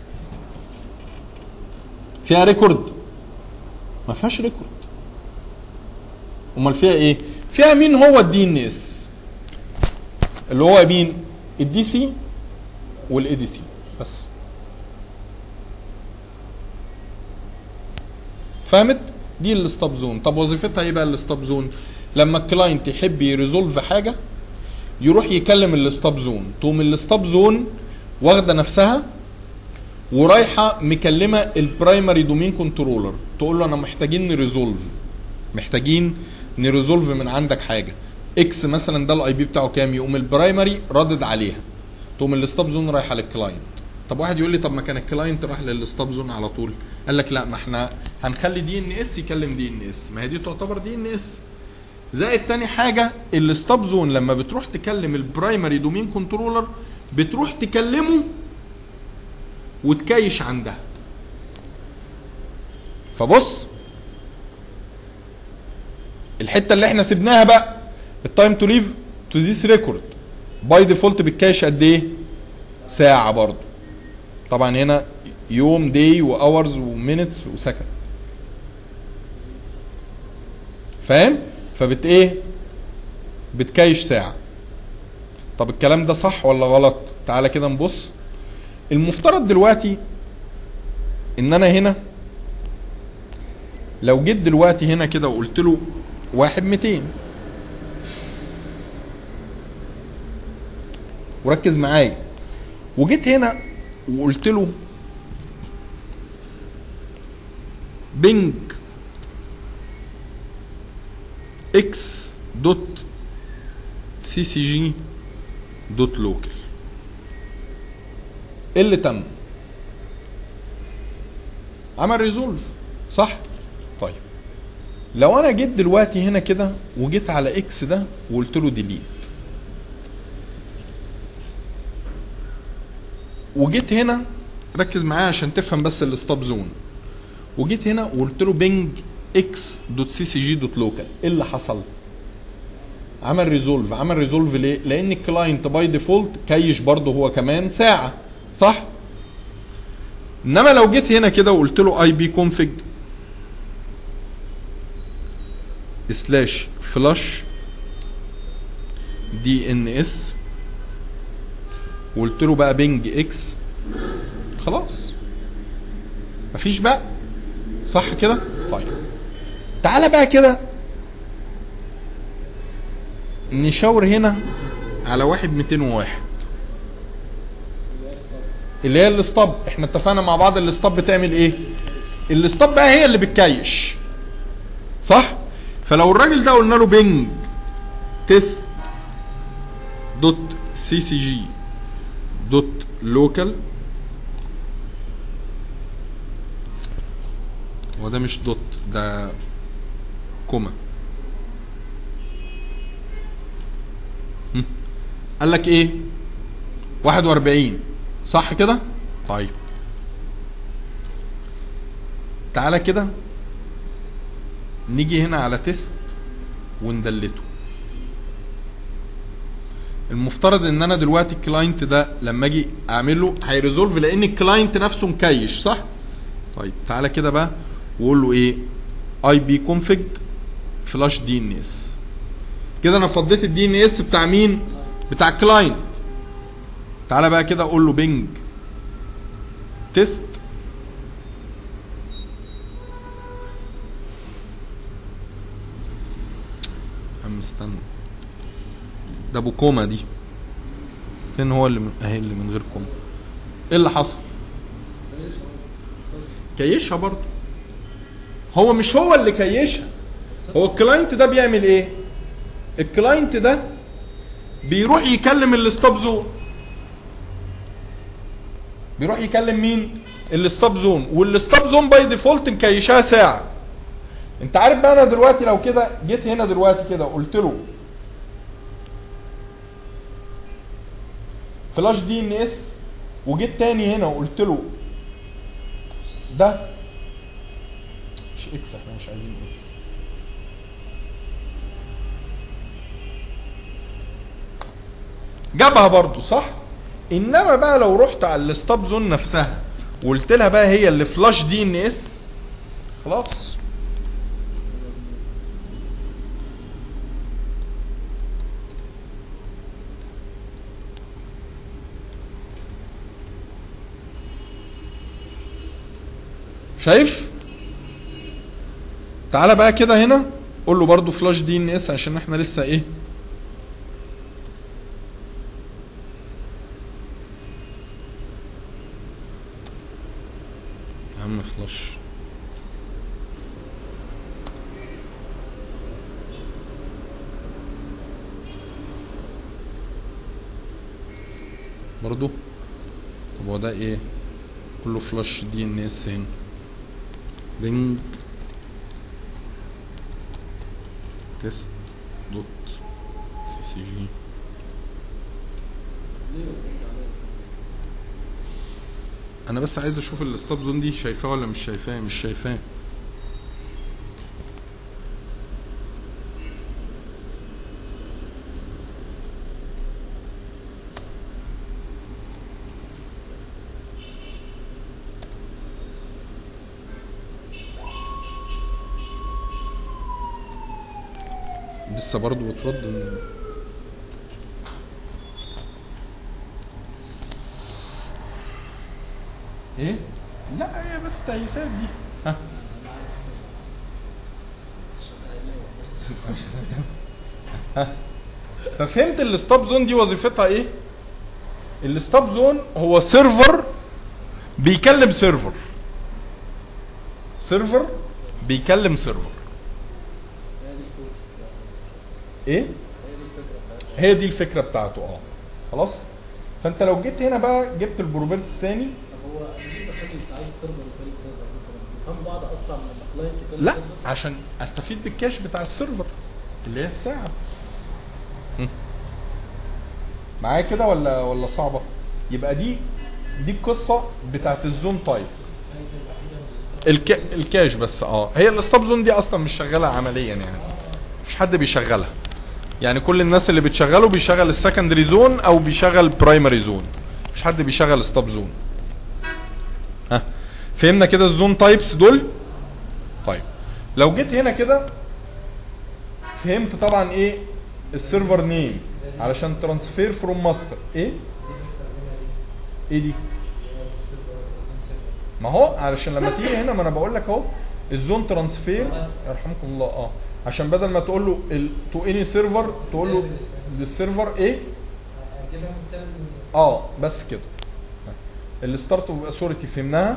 A: فيها ريكورد ما فيهاش ريكورد امال فيها ايه فيها مين هو الدي ان اس اللي هو مين الدي سي والاي دي سي بس فهمت دي الستوب زون طب وظيفتها ايه بقى الستوب زون لما الكلاينت يحب يريزولف حاجه يروح يكلم الستوب زون تقوم الستوب زون واخده نفسها ورايحه مكلمه البرايمري دومين كنترولر تقول له انا محتاجين نريزولف محتاجين نريزولف من عندك حاجه اكس مثلا ده الاي بي بتاعه كام يقوم البرايمري ردد عليها تقوم الستوب زون رايحه للكلاينت طب واحد يقول لي طب ما كان الكلاينت راح للستوب زون على طول قال لك لا ما احنا هنخلي دي ان اس يكلم دي ان اس ما هي دي تعتبر دي ان اس زائد تاني حاجة الستوب زون لما بتروح تكلم البرايمري دومين كنترولر بتروح تكلمه وتكيش عندها فبص الحتة اللي احنا سيبناها بقى التايم تو ليف تو ذيس ريكورد باي ديفولت بتكاش قد ايه؟ ساعة برضو طبعا هنا يوم داي واورز ومينتس وسكند فاهم؟ فبت ايه بتكايش ساعة طب الكلام ده صح ولا غلط تعالى كده نبص المفترض دلوقتي ان انا هنا لو جيت دلوقتي هنا كده وقلت له واحد ميتين وركز معايا وجيت هنا وقلت له بينج اكس دوت سي سي جي دوت لوكال ايه اللي تم عمل ريزولف صح طيب لو انا جيت دلوقتي هنا كده وجيت على اكس ده وقلت له ديليت وجيت هنا ركز معايا عشان تفهم بس الستوب زون وجيت هنا وقلت له بينج اكس دوت سي سي جي دوت لوكال ايه اللي حصل؟ عمل ريزولف عمل ريزولف ليه؟ لان الكلاينت باي ديفولت كيش برضه هو كمان ساعه صح؟ انما لو جيت هنا كده وقلت له اي بي كونفج سلاش فلاش دي ان اس وقلت له بقى بينج اكس خلاص مفيش بقى صح كده طيب تعالى بقى كده نشاور هنا على واحد 201 اللي هي الاسطب احنا اتفقنا مع بعض الاسطب بتعمل ايه الاسطب بقى هي اللي بتكيش صح فلو الراجل ده قلنا له بينج تيست دوت سي سي جي دوت لوكال هو ده مش دوت ده كوما هم. قال لك ايه 41 صح كده طيب تعالى كده نيجي هنا على تيست وندلته المفترض ان انا دلوقتي الكلاينت ده لما اجي اعمله هيريزولف لان الكلاينت نفسه مكيش صح طيب تعالى كده بقى وقول له ايه اي بي كونفج فلاش دي ان اس كده انا فضيت الدي ان اس بتاع مين بتاع الكلاينت تعالى بقى كده اقول له بينج تيست عم استنى ده ابو كوما دي فين هو اللي من اهي اللي من غير كوما ايه اللي حصل كيشها برضه هو مش هو اللي كيشها هو الكلاينت ده بيعمل ايه الكلاينت ده بيروح يكلم الستوب زون بيروح يكلم مين الستوب زون والستوب زون باي ديفولت مكيشاها ساعه انت عارف بقى انا دلوقتي لو كده جيت هنا دلوقتي كده قلت له فلاش دي ان اس وجيت تاني هنا وقلت له ده مش اكس احنا مش عايزين اكس جابها برضو صح انما بقى لو رحت على الستوب زون نفسها وقلت لها بقى هي اللي فلاش دي ان اس خلاص شايف تعالى بقى كده هنا قول له برضو فلاش دي ان اس عشان احنا لسه ايه يا عم فلاش برضو طب هو ده ايه كله فلاش دي ان اس هنا بينج تيست دوت سي سي جي انا بس عايز اشوف الستوب زون دي شايفاه ولا مش شايفاه مش شايفاه لسه برضه بترد إن- ايه لا هي بس تهيسات دي ها ها. ففهمت الستوب زون دي وظيفتها ايه الستوب زون هو سيرفر بيكلم سيرفر سيرفر بيكلم سيرفر
C: هي دي الكورس بتاعتها.
A: ايه
C: هي دي الفكره بتاعتها
A: هي دي الفكره بتاعته اه خلاص فانت لو جيت هنا بقى جبت البروبرتس تاني
C: طب هو ليه بخلي عايز سيرفر يخلي سيرفر مثلا بيفهموا بعض اسرع من لما كلاينت يكلم
A: لا
C: سيرفر؟
A: عشان استفيد بالكاش بتاع السيرفر اللي هي الساعه هم. معايا كده ولا ولا صعبه يبقى دي دي القصه بتاعت الزون تايب الك... الكاش بس اه هي الستوب زون دي اصلا مش شغاله عمليا يعني مفيش حد بيشغلها يعني كل الناس اللي بتشغله بيشغل السكندري زون او بيشغل برايمري زون مفيش حد بيشغل ستوب زون ها فهمنا كده الزون تايبس دول طيب لو جيت هنا كده فهمت طبعا ايه السيرفر نيم علشان ترانسفير فروم ماستر ايه ايه دي ما هو علشان لما تيجي هنا ما انا بقول لك اهو الزون ترانسفير يرحمكم الله اه عشان بدل ما تقول له تو اني سيرفر تقول له السيرفر ايه اه بس كده الستارت اوف اثوريتي فهمناها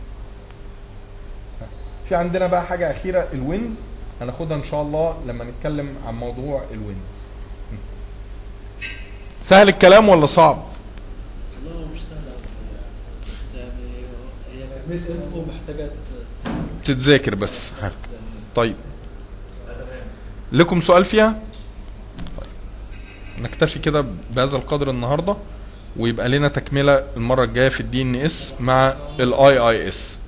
A: في عندنا بقى حاجه اخيره الوينز هناخدها ان شاء الله لما نتكلم عن موضوع الوينز سهل الكلام ولا صعب
C: والله هو مش سهل قوي بس يعني هي كميه انفو محتاجه ت-
A: تتذاكر بس ها.
C: يعني
A: طيب لكم سؤال فيها طيب. نكتفي كده بهذا القدر النهارده ويبقى لنا تكمله المره الجايه في الدي ان اس مع الاي اي اس